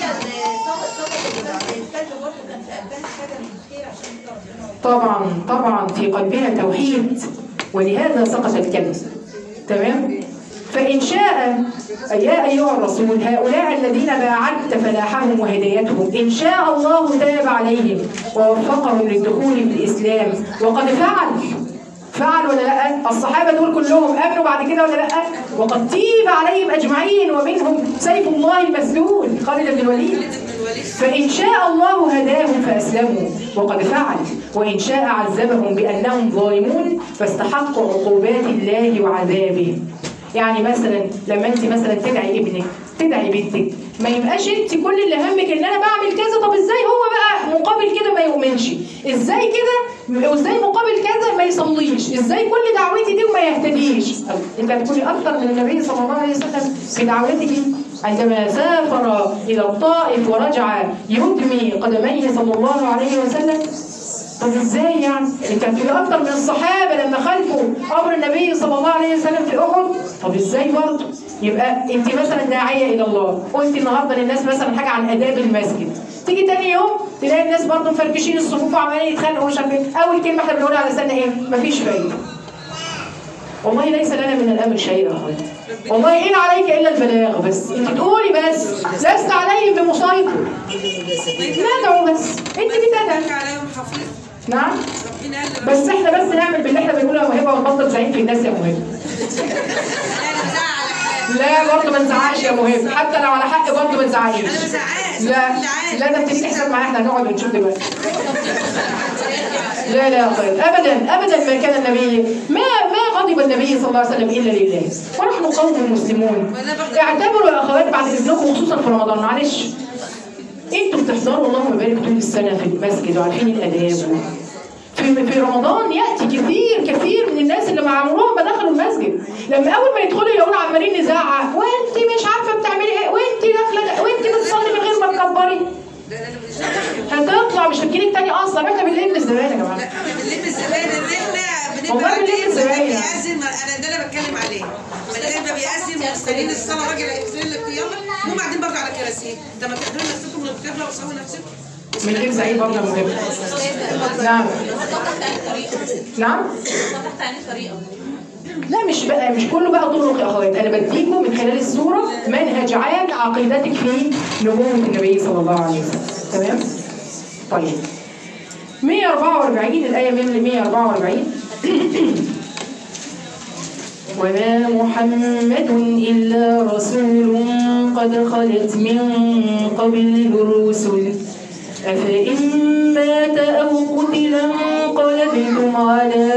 [SPEAKER 1] طبعا طبعا في قلبها توحيد ولهذا سقط الكلب تمام فإن شاء يا أيها الرسول هؤلاء الذين باعدت فلاحهم وهدايتهم إن شاء الله تاب عليهم ووفقهم للدخول في الإسلام وقد فعل فعل ولا لا الصحابة دول كلهم آمنوا بعد كده ولا لا وقد تيب عليهم أجمعين ومنهم سيف الله المسلول خالد بن الوليد فإن شاء الله هداهم فأسلموا وقد فعل وإن شاء عذبهم بأنهم ظالمون فاستحقوا عقوبات الله وعذابه يعني مثلا لما انت مثلا تدعي ابنك تدعي بنتك ما يبقاش انت كل اللي همك ان انا بعمل كذا طب ازاي هو بقى مقابل كده ما يؤمنش ازاي كده وازاي مقابل كذا ما يصليش ازاي كل دعوتي دي وما يهتديش طب انت هتكوني اكتر من النبي صلى الله عليه وسلم في دعوته عندما سافر الى الطائف ورجع يدمي قدميه صلى الله عليه وسلم طب ازاي يعني؟ انت هتبقى اكتر من الصحابه لما خالفوا امر النبي صلى الله عليه وسلم في احد طب ازاي برضه؟ يبقى انت مثلا داعيه الى الله قلت النهارده للناس مثلا حاجه عن اداب المسجد تيجي تاني يوم تلاقي الناس برضه مفركشين الصفوف وعمالين يتخانقوا ومش عارف ايه اول كلمه احنا بنقولها على لساننا ايه؟ مفيش فايده والله ليس لنا من الامر شيء يا اخويا والله ان عليك الا البلاغ بس انت تقولي بس لست عليهم بمسيطر ندعو بس انت بتدعي
[SPEAKER 2] عليهم حفيظ
[SPEAKER 1] نعم
[SPEAKER 2] ربنا قال
[SPEAKER 1] بس احنا بس نعمل باللي احنا بنقوله يا موهبه ونبطل زعيم في الناس يا موهبه
[SPEAKER 2] انا بزعل حاجه
[SPEAKER 1] لا برضه ما نزعقش يا موهبه حتى لو على حق برضه ما تزعقيش
[SPEAKER 2] انا بزعقش
[SPEAKER 1] لا لا ده انت ليك تحسب معايا احنا هنقعد ونشوف دلوقتي لا لا خير ابدا ابدا ما كان النبي ما ما غضب النبي صلى الله عليه وسلم الا لله ونحن قوم مسلمون اعتبروا يا اخوات بعد اذنكم خصوصا في رمضان معلش انتوا بتحضروا اللهم بارك طول السنه في المسجد وعارفين الاداب في في رمضان ياتي كثير كثير من الناس اللي مع عمرهم ما دخلوا المسجد لما اول ما يدخلوا يلاقونا عمالين نزعق وانت مش عارفه بتعملي ايه وانت داخله وانت بتصلي من غير ما تكبري هتطلع مش هتجيلي التاني اصلا احنا بنلم الزباين يا جماعه
[SPEAKER 2] بنلم الزباين ان احنا
[SPEAKER 1] والله
[SPEAKER 2] بنبقى
[SPEAKER 1] بنلم الزباين.
[SPEAKER 2] بيأذن انا ده اللي بتكلم عليه بنبقى بيأذن مستنيين الصلاه راجل هيقفل لك يلا هم قاعدين برضه على كراسي طب ما تحضروا نفسكم من القبله وصلوا نفسكم
[SPEAKER 1] من غير زعيم برضه يا مهم نعم نعم لا مش بقى مش كله بقى طرق يا اخوات انا بديكم من خلال الصوره منهج عام عقيدتك في نبوه النبي صلى الله عليه وسلم تمام طيب 144 الايه من 144 وما محمد إلا رسول قد خلت من قبله الرسل أفإن مات أو قتل انقلبتم على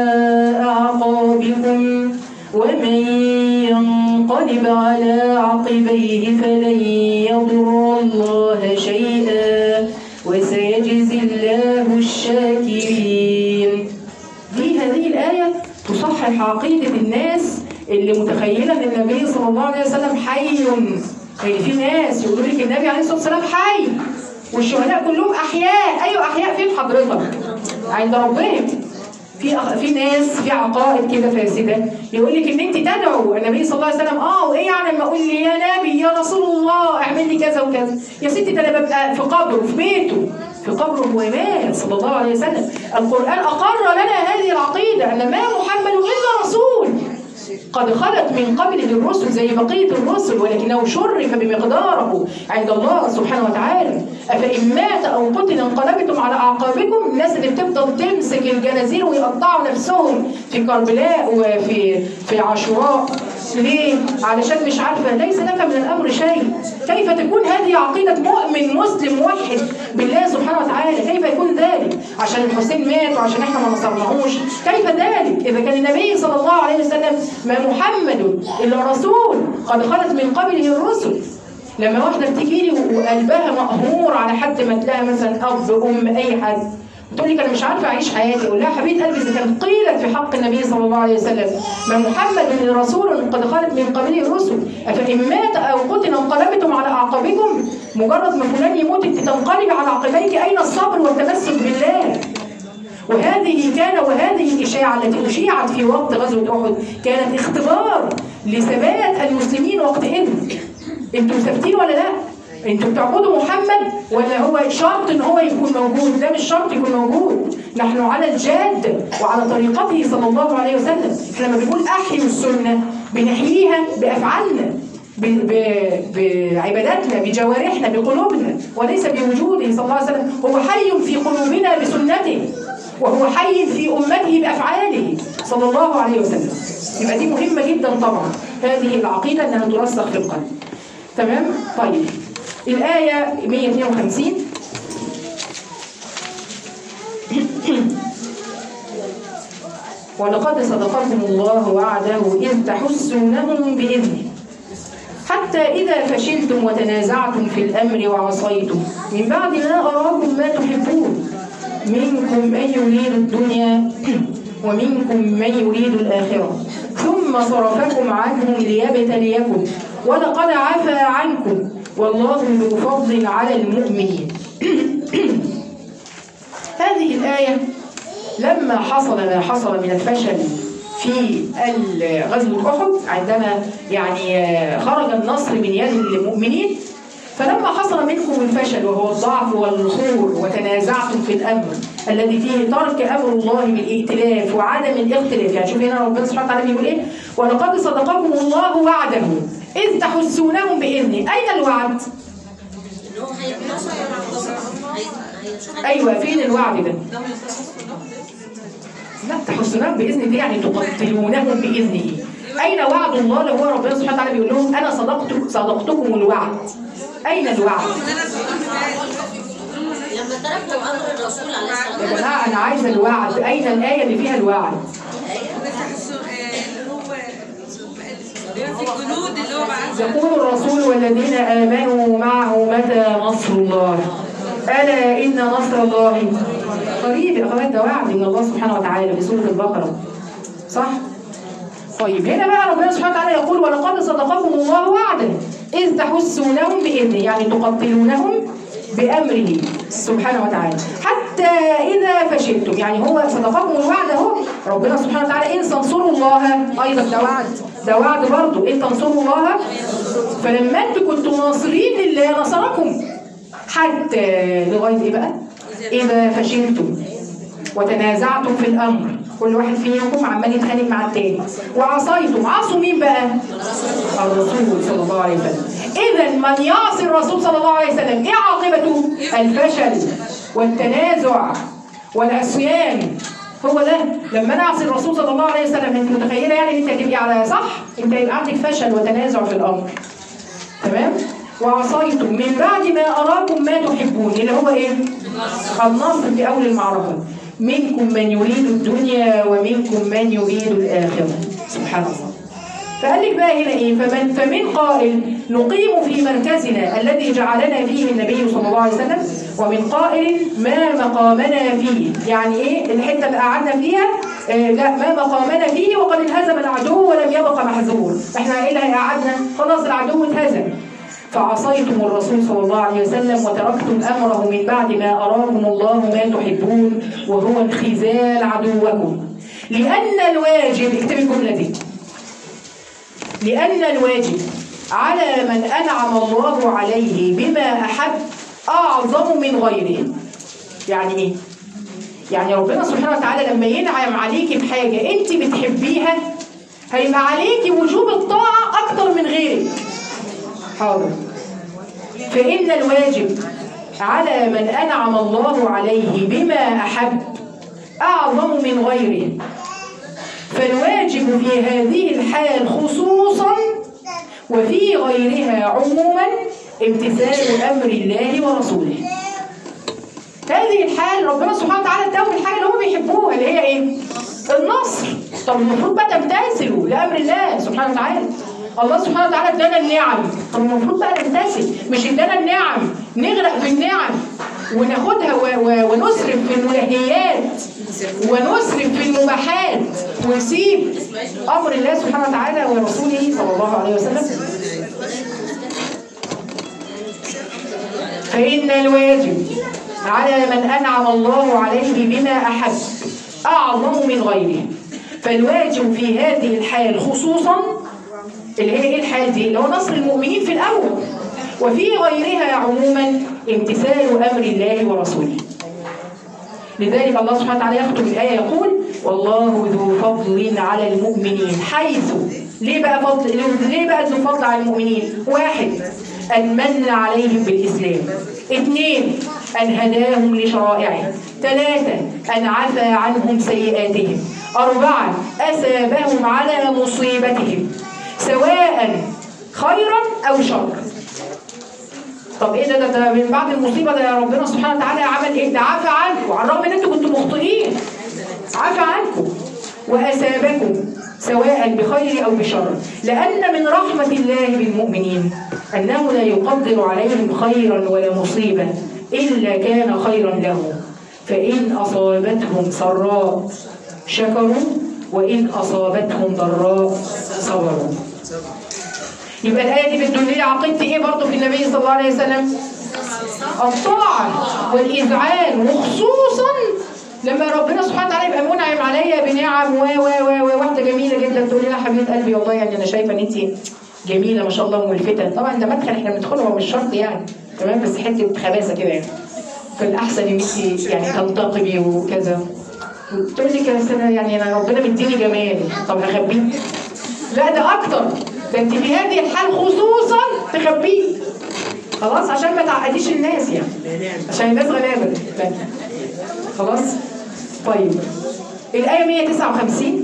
[SPEAKER 1] أعقابكم ومن ينقلب على عقبيه فلن يضر الله شيئا وسيجزي الله الشاكرين دي هذه الآية تصحح عقيدة الناس اللي متخيله ان النبي صلى الله عليه وسلم حي يعني في ناس يقولوا لك النبي عليه الصلاه والسلام حي والشهداء كلهم احياء ايوه احياء فين حضرتك عند ربهم في أخ... في ناس في عقائد كده فاسده يقول لك ان انت تدعو النبي صلى الله عليه وسلم اه وايه يعني لما اقول لي يا نبي يا رسول الله اعمل لي كذا وكذا يا ستي ده انا ببقى في قبره في بيته في قبره هو مات صلى الله عليه وسلم القران اقر لنا هذه العقيده ان ما محمد الا رسول قد خلت من قبله الرسل زي بقية الرسل ولكنه شرف بمقداره عند الله سبحانه وتعالى أفإن مات أو قتل انقلبتم على أعقابكم الناس اللي بتفضل تمسك الجنازير ويقطعوا نفسهم في كربلاء وفي في عاشوراء ليه؟ علشان مش عارفة ليس لك من الأمر شيء كيف تكون هذه عقيدة مؤمن مسلم موحد بالله سبحانه وتعالى كيف يكون ذلك عشان الحسين مات وعشان احنا ما نصرناهوش كيف ذلك إذا كان النبي صلى الله عليه وسلم ما محمد إلا رسول قد خلت من قبله الرسل لما واحدة بتيجي لي وقلبها مقهور على حد ما تلاقي مثلا أب أم أي حد تقول لك انا مش عارفه اعيش حياتي اقول لها حبيبه قلبي اذا كانت قيلت في حق النبي صلى الله عليه وسلم ما محمد من رسول قد خلت من قبله الرسل افان مات او قتل انقلبتم على اعقابكم مجرد ما فلان يموت انت تنقلب على عقبيك اين الصبر والتمسك بالله وهذه كان وهذه الإشاعة التي أشيعت في وقت غزوة أحد كانت اختبار لثبات المسلمين وقت إذن انتوا ثابتين ولا لا؟ انتوا بتعبدوا محمد ولا هو شرط ان هو يكون موجود؟ ده مش شرط يكون موجود، نحن على الجاد وعلى طريقته صلى الله عليه وسلم، احنا لما بنقول احيوا السنه بنحييها بافعالنا ب- ب- بعباداتنا بجوارحنا بقلوبنا وليس بوجوده صلى الله عليه وسلم هو حي في قلوبنا بسنته وهو حي في امته بافعاله صلى الله عليه وسلم يبقى دي مهمه جدا طبعا هذه العقيده انها ترسخ في القلب تمام طيب الايه 152 ولقد صدقكم الله وعده إذ تحسونهم بإذنه حتى إذا فشلتم وتنازعتم في الأمر وعصيتم من بعد ما أراكم ما تحبون منكم من يريد الدنيا ومنكم من يريد الآخرة ثم صرفكم عنهم ليبتليكم ولقد عفا عنكم والله ذو فضل على المؤمنين هذه الآية لما حصل ما حصل من الفشل في ال- غزوة أحد عندما يعني آه، خرج النصر من يد المؤمنين فلما حصل منكم الفشل وهو الضعف والخور وتنازعتم في الأمر الذي فيه ترك أمر الله بالائتلاف وعدم الاختلاف يعني شوف هنا ربنا سبحانه وتعالى بيقول إيه ولقد صدقكم الله وعده إذ تحسونهم بإذنه أين الوعد؟
[SPEAKER 4] ان هو هيتنصر هي- هيشوف
[SPEAKER 1] أيوة فين الوعد ده؟ لا تحسنون باذن دي يعني تقتلونهم باذنه اين وعد الله اللي هو ربنا سبحانه وتعالى بيقول لهم انا صدقت صدقتكم الوعد اين الوعد
[SPEAKER 4] لما تركوا امر الرسول عليه الصلاه
[SPEAKER 1] يا
[SPEAKER 4] والسلام
[SPEAKER 1] جماعه انا عايزه الوعد اين الايه اللي فيها الوعد
[SPEAKER 2] اللي هو في الجنود اللي هو بعث
[SPEAKER 1] يقول الرسول والذين امنوا معه متى نصر الله الا ان نصر الله قريب يا اخوات ده وعد من الله سبحانه وتعالى في سوره البقره صح طيب هنا بقى ربنا سبحانه وتعالى يقول ولقد صدقكم الله وعده إذ تحسونهم بإذنه يعني تقتلونهم بأمره سبحانه وتعالى حتى إذا فشلتم يعني هو صدقكم الوعد أهو ربنا سبحانه وتعالى إن تنصروا الله أيضا ده وعد ده وعد برضه إن تنصروا الله فلما أنتم كنتم ناصرين لله نصركم حتى لغاية إيه بقى؟ إذا فشلتم وتنازعتم في الامر كل واحد فيكم عمال يتخانق مع التاني وعصيتم عصوا مين بقى الرسول صلى الله عليه وسلم اذا من يعصي الرسول صلى الله عليه وسلم ايه عاقبته الفشل والتنازع والعصيان هو ده لما نعصي الرسول صلى الله عليه وسلم انت متخيله يعني ان انت هتبقي على صح انت يبقى عندك فشل وتنازع في الامر تمام وعصيتم من بعد ما اراكم ما تحبون اللي هو ايه النصر في اول المعركه منكم من يريد الدنيا ومنكم من يريد الاخره سبحان الله فقال لك بقى هنا ايه فمن فمن قائل نقيم في مركزنا الذي جعلنا فيه النبي صلى الله عليه وسلم ومن قائل ما مقامنا فيه يعني ايه الحته اللي قعدنا فيها آه لا ما مقامنا فيه وقد انهزم العدو ولم يبق محذور احنا ايه اللي هيقعدنا خلاص العدو انهزم فعصيتم الرسول صلى الله عليه وسلم وتركتم امره من بعد ما اراكم الله ما تحبون وهو انخذال عدوكم لان الواجب اكتب الجمله دي لأن الواجب على من أنعم الله عليه بما أحب أعظم من غيره يعني إيه؟ يعني ربنا سبحانه وتعالى لما ينعم عليكي بحاجة أنت بتحبيها هيبقى عليكي وجوب الطاعة أكتر من غيرك حاضر فإن الواجب على من أنعم الله عليه بما أحب أعظم من غيره فالواجب في هذه الحال خصوصا وفي غيرها عموما امتثال امر الله ورسوله. هذه الحال ربنا سبحانه وتعالى اداهم الحاجه اللي هم بيحبوها اللي هي ايه؟ النصر. طب المفروض بقى تمتثلوا لامر الله سبحانه وتعالى. الله سبحانه وتعالى ادانا النعم، طب المفروض بقى نمتثل، مش ادانا النعم نغرق في النعم وناخدها و- و- ونسرف في الملهيات ونسرف في المباحات ونسيب امر الله سبحانه وتعالى ورسوله صلى الله عليه وسلم فإن الواجب على من أنعم الله عليه بما أحب أعظم من غيره فالواجب في هذه الحال خصوصا اللي هي ايه الحال دي اللي هو نصر المؤمنين في الأول وفي غيرها عموما امتثال أمر الله ورسوله لذلك الله سبحانه وتعالى يختم الآية يقول والله ذو فضل على المؤمنين حيث ليه بقى فضل ليه بقى ذو فضل على المؤمنين واحد أن من عليهم بالإسلام اثنين أن هداهم لشرائعه ثلاثة أن عفى عنهم سيئاتهم أربعة أثابهم على مصيبتهم سواء خيرا أو شرا طب ايه ده ده, ده من بعد المصيبه ده ربنا سبحانه وتعالى عمل ايه؟ ده عفى عنكم على الرغم ان انتم كنتم مخطئين عفى عنكم واثابكم سواء بخير او بشر لان من رحمه الله بالمؤمنين انه لا يقدر عليهم خيرا ولا مصيبه الا كان خيرا لهم فان اصابتهم سراء شكروا وان اصابتهم ضراء صبروا يبقى الآية دي بتدل لي عقيدتي إيه برضه في النبي صلى الله عليه وسلم؟ الطاعة والإذعان وخصوصا لما ربنا سبحانه وتعالى يبقى منعم عليا بنعم و و و و واحدة جميلة جدا تقول لي يا حبيبة قلبي والله يعني أنا شايفة إن أنت جميلة ما شاء الله وملفتة طبعا ده مدخل إحنا بندخله هو مش شرط يعني تمام بس حتة خباثة كده يعني فالأحسن إن أنت يعني تنتقبي وكذا تقول لي كده سنة يعني أنا ربنا مديني جمال طب هخبيه لا ده اكتر ده انت في هذه الحال خصوصا تخبيه خلاص عشان ما تعقديش الناس يعني عشان الناس غلابه لا. خلاص طيب الآية 159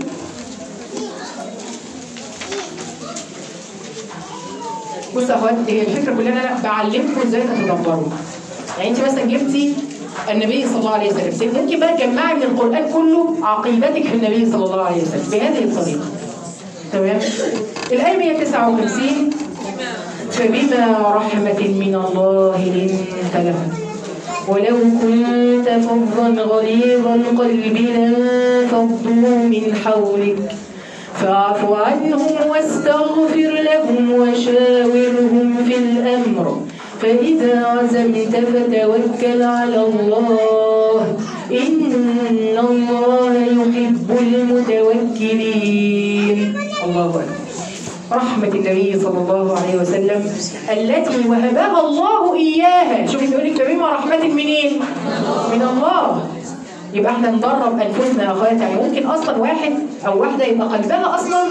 [SPEAKER 1] بصوا يا اخوات هي الفكرة كلها ان انا بعلمكم ازاي تتدبروا يعني انت مثلا جبتي النبي صلى الله عليه وسلم ممكن بقى تجمعي من القرآن كله عقيدتك في النبي صلى الله عليه وسلم بهذه الطريقة تمام الآية 159 فبما رحمة من الله لنت لهم ولو كنت فظا غليظ القلب لانفضوا من حولك فاعف عنهم واستغفر لهم وشاورهم في الأمر فإذا عزمت فتوكل على الله إن الله يحب المتوكلين الله أكبر رحمة النبي صلى الله عليه وسلم التي وهبها الله إياها شوفي بيقول لك فبما رحمة منين؟ من الله يبقى احنا ندرب انفسنا يا اخوات يعني ممكن اصلا واحد او واحده يبقى قلبها اصلا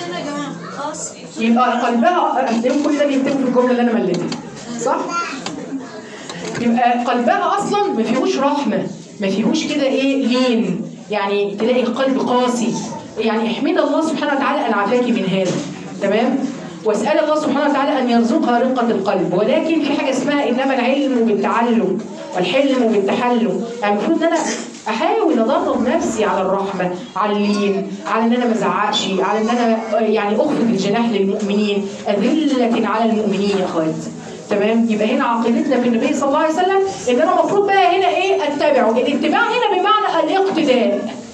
[SPEAKER 1] يبقى قلبها هتلاقيهم كل ده بيكتبوا في الجمله اللي انا مليتها صح؟ يبقى قلبها اصلا ما فيهوش رحمه ما فيهوش كده ايه لين يعني تلاقي القلب قاسي يعني احمد الله سبحانه وتعالى ان عافاكي من هذا تمام؟ واسال الله سبحانه وتعالى ان يرزقها رقه القلب ولكن في حاجه اسمها انما العلم بالتعلم والحلم بالتحلم يعني المفروض ان انا احاول ادرب نفسي على الرحمه على اللين على ان انا ما ازعقش على ان انا يعني اخفض الجناح للمؤمنين اذله على المؤمنين يا اخوات تمام يبقى هنا عقيدتنا في النبي صلى الله عليه وسلم ان انا المفروض بقى هنا ايه اتبعه الاتباع هنا بمعنى الاقتداء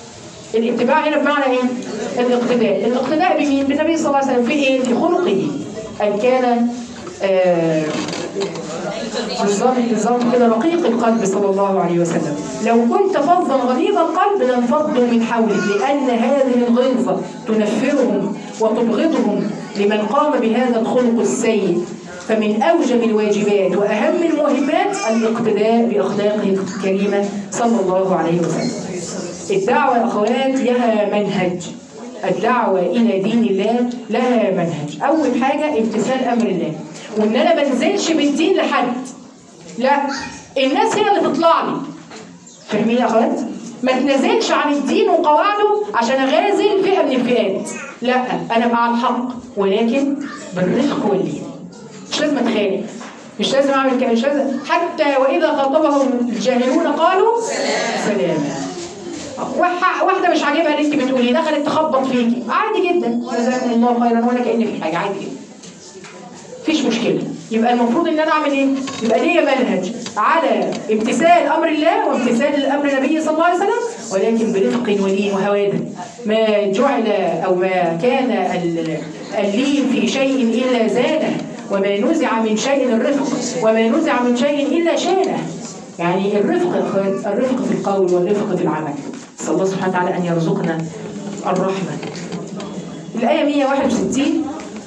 [SPEAKER 1] الاتباع هنا بمعنى ايه؟ الاقتداء الاقتداء بمين؟ بالنبي صلى الله عليه وسلم في ايه؟ في خلقه ان كان آه بالظبط بالظبط كده رقيق القلب صلى الله عليه وسلم لو كنت فظا غليظ القلب لانفضوا من حولك لان هذه الغلظه تنفرهم وتبغضهم لمن قام بهذا الخلق السيء فمن اوجب الواجبات واهم المهمات الاقتداء باخلاقه الكريمه صلى الله عليه وسلم الدعوه يا اخوات لها منهج الدعوة إلى دين الله لها منهج أول حاجة امتثال أمر الله وإن أنا ما انزلش بالدين لحد لا الناس هي اللي تطلع لي فاهمين يا أخوات؟ ما تنزلش عن الدين وقواعده عشان أغازل فئة من الفئات لا أنا مع الحق ولكن بالرفق واللين مش لازم أتخانق مش لازم أعمل كده مش لازم حتى وإذا خاطبهم الجاهلون قالوا سلاما وح- واحده مش عاجبها اللي انت بتقوليه دخلت تخبط فيكي عادي جدا جزاكم الله خيرا ولا كان في حاجه عادي جدا مفيش مشكله يبقى المفروض ان انا اعمل ايه يبقى ليا منهج على امتثال امر الله وامتثال امر النبي صلى الله عليه وسلم ولكن برفق ولين وهواده ما جعل او ما كان ال- اللين في شيء الا زانه وما نزع من شيء الرفق وما نزع من شيء الا شانه يعني الرفق يا اخوات الرفق في القول والرفق في العمل نسال الله سبحانه وتعالى ان يرزقنا الرحمه الايه 161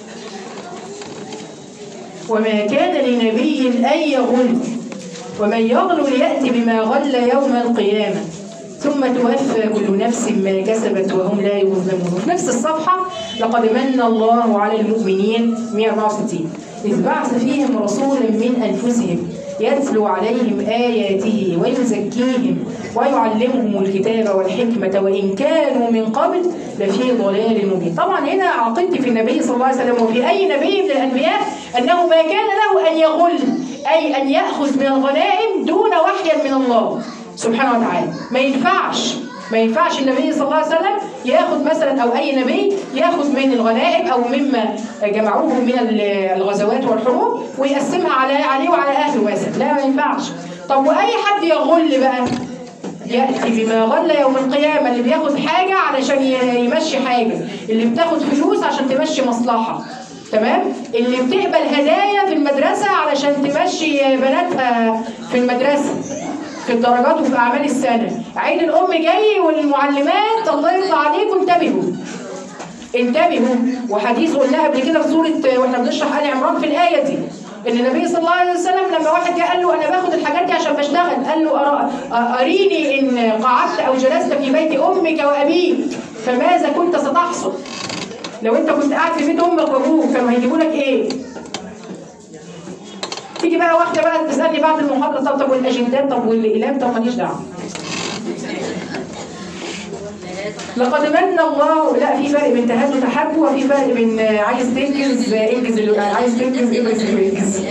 [SPEAKER 1] وما كان لنبي أن يغل ومن يغل يأتي بما غل يوم القيامة ثم توفى كل نفس ما كسبت وهم لا يظلمون وفي نفس الصفحة لقد من الله على المؤمنين 164 إذ بعث فيهم رسولا من أنفسهم يتلو عليهم آياته ويزكيهم ويعلمهم الكتاب والحكمة وإن كانوا من قبل لفي ضلال مبين طبعا هنا عقيدتي في النبي صلى الله عليه وسلم وفي أي نبي من الأنبياء أنه ما كان له أن يغل أي أن يأخذ من الغنائم دون وحيا من الله سبحانه وتعالى ما ينفعش ما ينفعش النبي صلى الله عليه وسلم ياخذ مثلا او اي نبي ياخذ من الغنائم او مما جمعوه من الغزوات والحروب ويقسمها على عليه وعلى اهله مثلا لا ما ينفعش طب واي حد يغل بقى ياتي بما غل يوم القيامه اللي بياخد حاجه علشان ي- يمشي حاجه اللي بتاخد فلوس عشان تمشي مصلحه تمام اللي بتقبل هدايا في المدرسه علشان تمشي بناتها في المدرسه في الدرجات وفي اعمال السنه عيد الام جاي والمعلمات الله يرضى عليكم انتبهوا انتبهوا وحديث قلناه قبل كده في سوره واحنا بنشرح ال عمران في الايه دي ان النبي صلى الله عليه وسلم لما واحد جه قال له انا باخد الحاجات دي عشان بشتغل قال له أرا- اريني ان قعدت او جلست في بيت امك وابيك فماذا كنت ستحصل لو انت كنت قاعد في بيت امك وابوك كانوا هيجيبوا لك ايه تيجي بقى واحده بقى تسالني بعد المحاضره طب طب والاجندات طب والاقلام طب ماليش دعوه لقد من الله لا في فرق بين تهاد وتحب وفي فرق بين آه، عايز تنجز آه، انجز اللي- آه، عايز تنجز انجز اللي انجز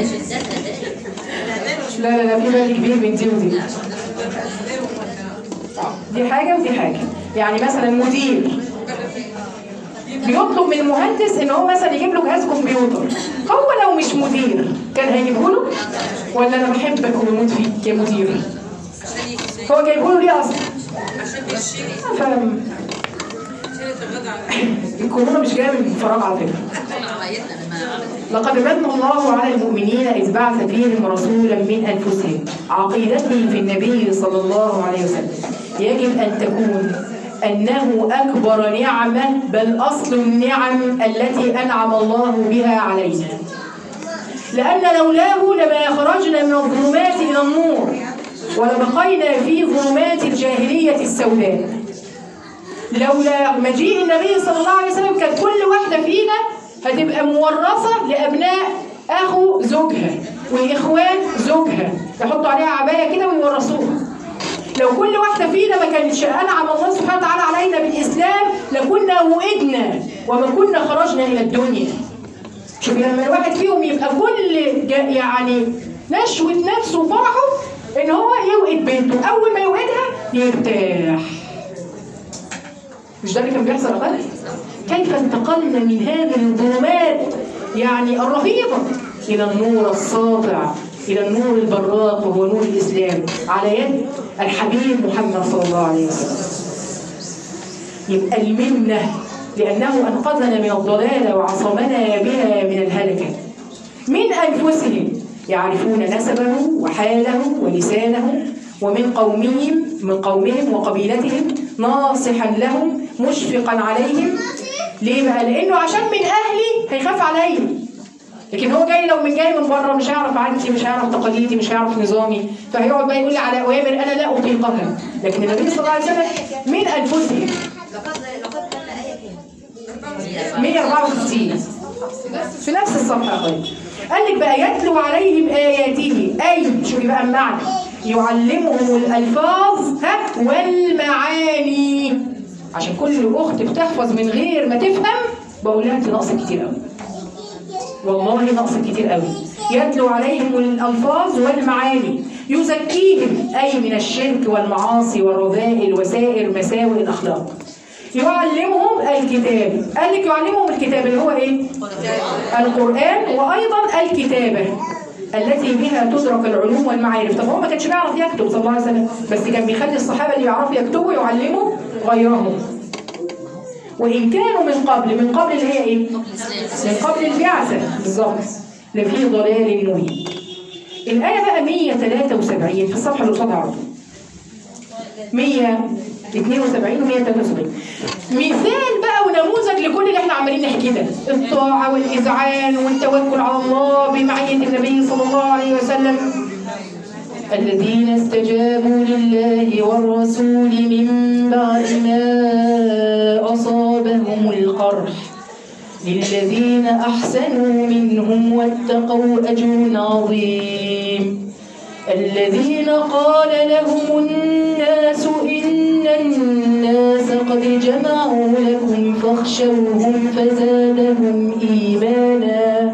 [SPEAKER 1] لا لا لا في فرق كبير بين دي ودي دي حاجه ودي حاجه يعني مثلا مدير بيطلب من المهندس ان هو مثلا يجيب له جهاز كمبيوتر هو لو مش مدير كان هيجيبه له ولا انا بحبك وبموت فيك يا مدير هو جايبه له ليه اصلا
[SPEAKER 2] عشان بيشيل
[SPEAKER 1] فاهم
[SPEAKER 2] شيلة الغدا على
[SPEAKER 1] الكورونا مش جايه من فراغ على فكره لقد من الله على المؤمنين إذ بعث فيهم رسولا من أنفسهم عقيدته في النبي صلى الله عليه وسلم يجب أن تكون أنه أكبر نعمة بل أصل النعم التي أنعم الله بها علينا لأن لولاه لما خرجنا من الظلمات إلى النور ولبقينا في ظلمات الجاهلية السوداء لولا مجيء النبي صلى الله عليه وسلم كانت كل واحدة فينا هتبقى مورثة لأبناء أخو زوجها وإخوان زوجها يحطوا عليها عباية كده ويورثوها لو كل واحدة فينا ما كانش أنعم الله سبحانه وتعالى علينا بالإسلام لكنا وئدنا وما كنا خرجنا إلى الدنيا شوف لما الواحد فيهم يبقى كل جا- يعني نشوة نفسه وفرحه إن هو يوئد بنته أول ما يوئدها يرتاح مش ده اللي كان بيحصل أبدا كيف انتقلنا من هذه الظلمات يعني الرهيبة إلى النور الساطع إلى النور البراق وهو نور الإسلام على يد الحبيب محمد صلى الله عليه وسلم يبقى المنة لأنه أنقذنا من الضلال وعصمنا بها من الهلكة من أنفسهم يعرفون نسبه وحاله ولسانه ومن قومهم من قومهم وقبيلتهم ناصحا لهم مشفقا عليهم ليه بقى؟ لأنه عشان من أهلي هيخاف عليا لكن هو جاي لو من جاي من بره مش هيعرف عادتي مش هيعرف تقاليدي مش هيعرف نظامي فهيقعد بقى يقول لي على اوامر انا لا اطيقها لكن النبي صلى الله عليه وسلم من انفسهم
[SPEAKER 3] لقد لقد كان آية كام؟
[SPEAKER 1] 164 في نفس الصفحه يا طيب قال لك بقى يتلو عليهم اياته اي شوفي بقى المعنى يعلمهم الالفاظ ها والمعاني عشان كل اخت بتحفظ من غير ما تفهم بقول لها انت ناقصك كتير قوي والله نقص كتير قوي يتلو عليهم الألفاظ والمعاني يزكيهم أي من الشرك والمعاصي والرذائل وسائر مساوئ الأخلاق يعلمهم الكتاب قال لك يعلمهم الكتاب اللي هو ايه القرآن وأيضا الكتابة التي بها تدرك العلوم والمعارف طب هو ما كانش بيعرف يكتب صلى الله عليه وسلم بس كان بيخلي الصحابة اللي يعرفوا يكتبوا يعلموا غيرهم وإن كانوا من قبل من قبل اللي هي ايه من قبل البعثة بالظبط لفي ضلال مبين الآية بقى 173 في الصفحة اللي قصادها على طول 172 و 173 مثال بقى ونموذج لكل اللي احنا عمالين نحكيه ده الطاعة والإذعان والتوكل على الله بمعية النبي صلى الله عليه وسلم الذين استجابوا لله والرسول من بعد ما أصابهم القرح للذين أحسنوا منهم واتقوا أجر عظيم الذين قال لهم الناس إن الناس قد جمعوا لكم فاخشوهم فزادهم إيمانا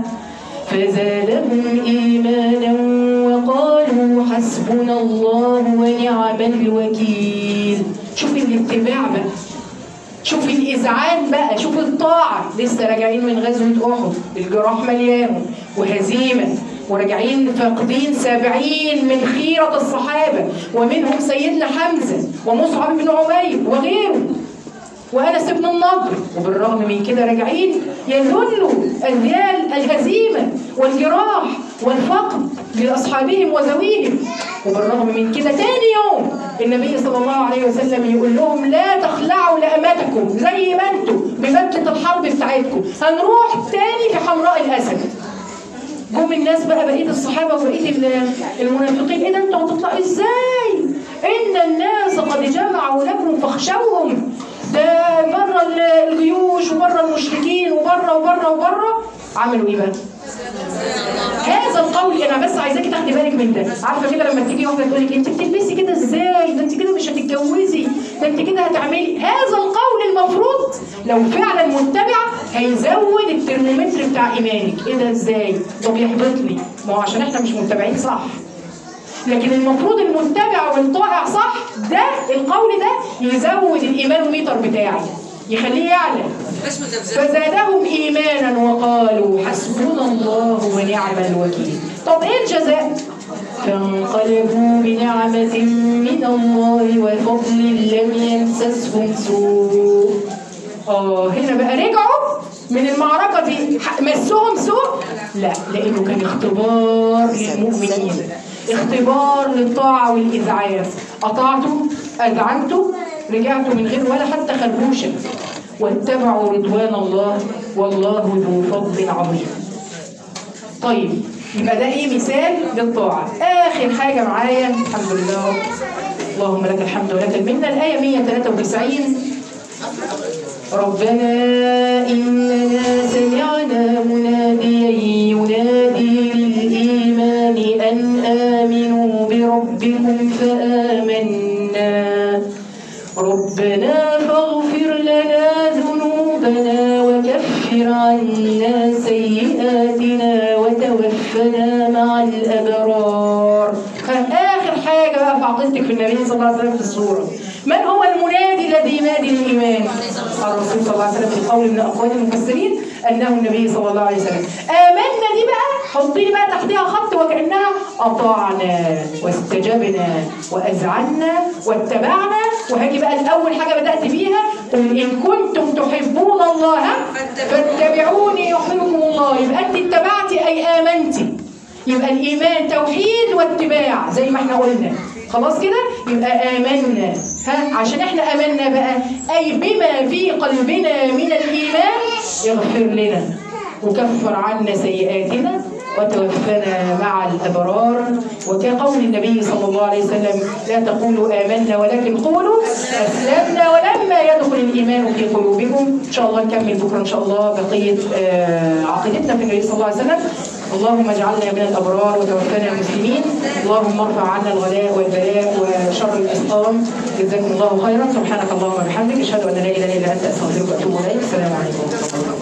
[SPEAKER 1] فزادهم إيمانا وقالوا حسبنا الله ونعم الوكيل شوف الاتباع بقى شوف الإذعان بقى شوف الطاعة لسه راجعين من غزوة أحد الجراح مليان وهزيمة وراجعين فاقدين سبعين من خيرة الصحابة ومنهم سيدنا حمزة ومصعب بن عمير وغيره وأنس بن النضر وبالرغم من كده راجعين يذلوا أذيال الهزيمة والجراح والفقد لأصحابهم وذويهم وبالرغم من كده تاني يوم النبي صلى الله عليه وسلم يقول لهم لا تخلعوا لأمتكم زي ما انتم ببدلة الحرب بتاعتكم هنروح تاني في حمراء الأسد جم الناس بقى بقيه الصحابه وبقيه ال- المنافقين ايه ده انتوا هتطلعوا ازاي؟ ان الناس قد جمعوا لكم فاخشوهم ده بره ال- الجيوش وبره المشركين وبره وبره وبره عملوا ايه بقى؟ هذا القول انا بس عايزاكي تاخدي بالك من ده عارفه كده لما تيجي واحده تقول لك انت بتلبسي كده ازاي ده انت كده مش هتتجوزي ده انت كده هتعملي هذا القول المفروض لو فعلا متبع هيزود الترمومتر بتاع ايمانك ايه ده ازاي ده بيحبطني ما هو عشان احنا مش متبعين صح لكن المفروض المتبع والطائع صح ده القول ده يزود الايمانوميتر بتاعي يخليه يعلى
[SPEAKER 2] بس متبذل
[SPEAKER 1] فزادهم ايمانا وقالوا حسبنا الله ونعم الوكيل طب ايه الجزاء فانقلبوا بنعمة من الله وفضل لم يمسسهم سوء اه هنا بقى رجعوا من المعركة دي ح- مسهم سوء لا لانه كان اختبار للمؤمنين اختبار للطاعة والإذعان أطعتوا أذعنتوا رجعتوا من غير ولا حتى خربوشة واتبعوا رضوان الله والله ذو فضل عظيم طيب يبقى ده ايه مثال للطاعة آخر حاجة معايا الحمد لله اللهم لك الحمد ولك المنة الآية 193 ربنا إننا سمعنا مناديا ينادي للإيمان أن آمنوا بربكم فآمنا ربنا فاغفر لنا ذنوبنا وكفر عنا سيئاتنا وتوفنا مع الأبرار آخر حاجة بقى في عقيدتك في النبي صلى الله عليه وسلم في السورة من هو المنادي الذي ينادي الإيمان؟ الرسول صلى الله عليه وسلم في قول من أقوال المفسرين انه النبي صلى الله عليه وسلم امنا دي بقى حطي لي بقى تحتها خط وكانها اطعنا واستجبنا واذعنا واتبعنا وهاجي بقى الاول حاجه بدات بيها قل ان كنتم تحبون الله فاتبعوني يحببكم الله يبقى انت اتبعتي اي امنتي يبقى الايمان توحيد واتباع زي ما احنا قلنا خلاص كده يبقى امنا ها عشان احنا امنا بقى اي بما في قلبنا من الايمان يغفر لنا وكفر عنا سيئاتنا وتوفنا مع الابرار وكقول النبي صلى الله عليه وسلم لا تقولوا امنا ولكن قولوا اسلمنا ولما يدخل الايمان في قلوبكم ان شاء الله نكمل بكره ان شاء الله بقيه آه، عقيدتنا في النبي صلى الله عليه وسلم اللهم اجعلنا من الابرار وتوفنا مسلمين اللهم ارفع عنا الغلاء والبلاء وشر الاسقام جزاكم الله خيرا سبحانك اللهم وبحمدك اشهد ان لا اله الا انت استغفرك واتوب اليك السلام عليكم ورحمه الله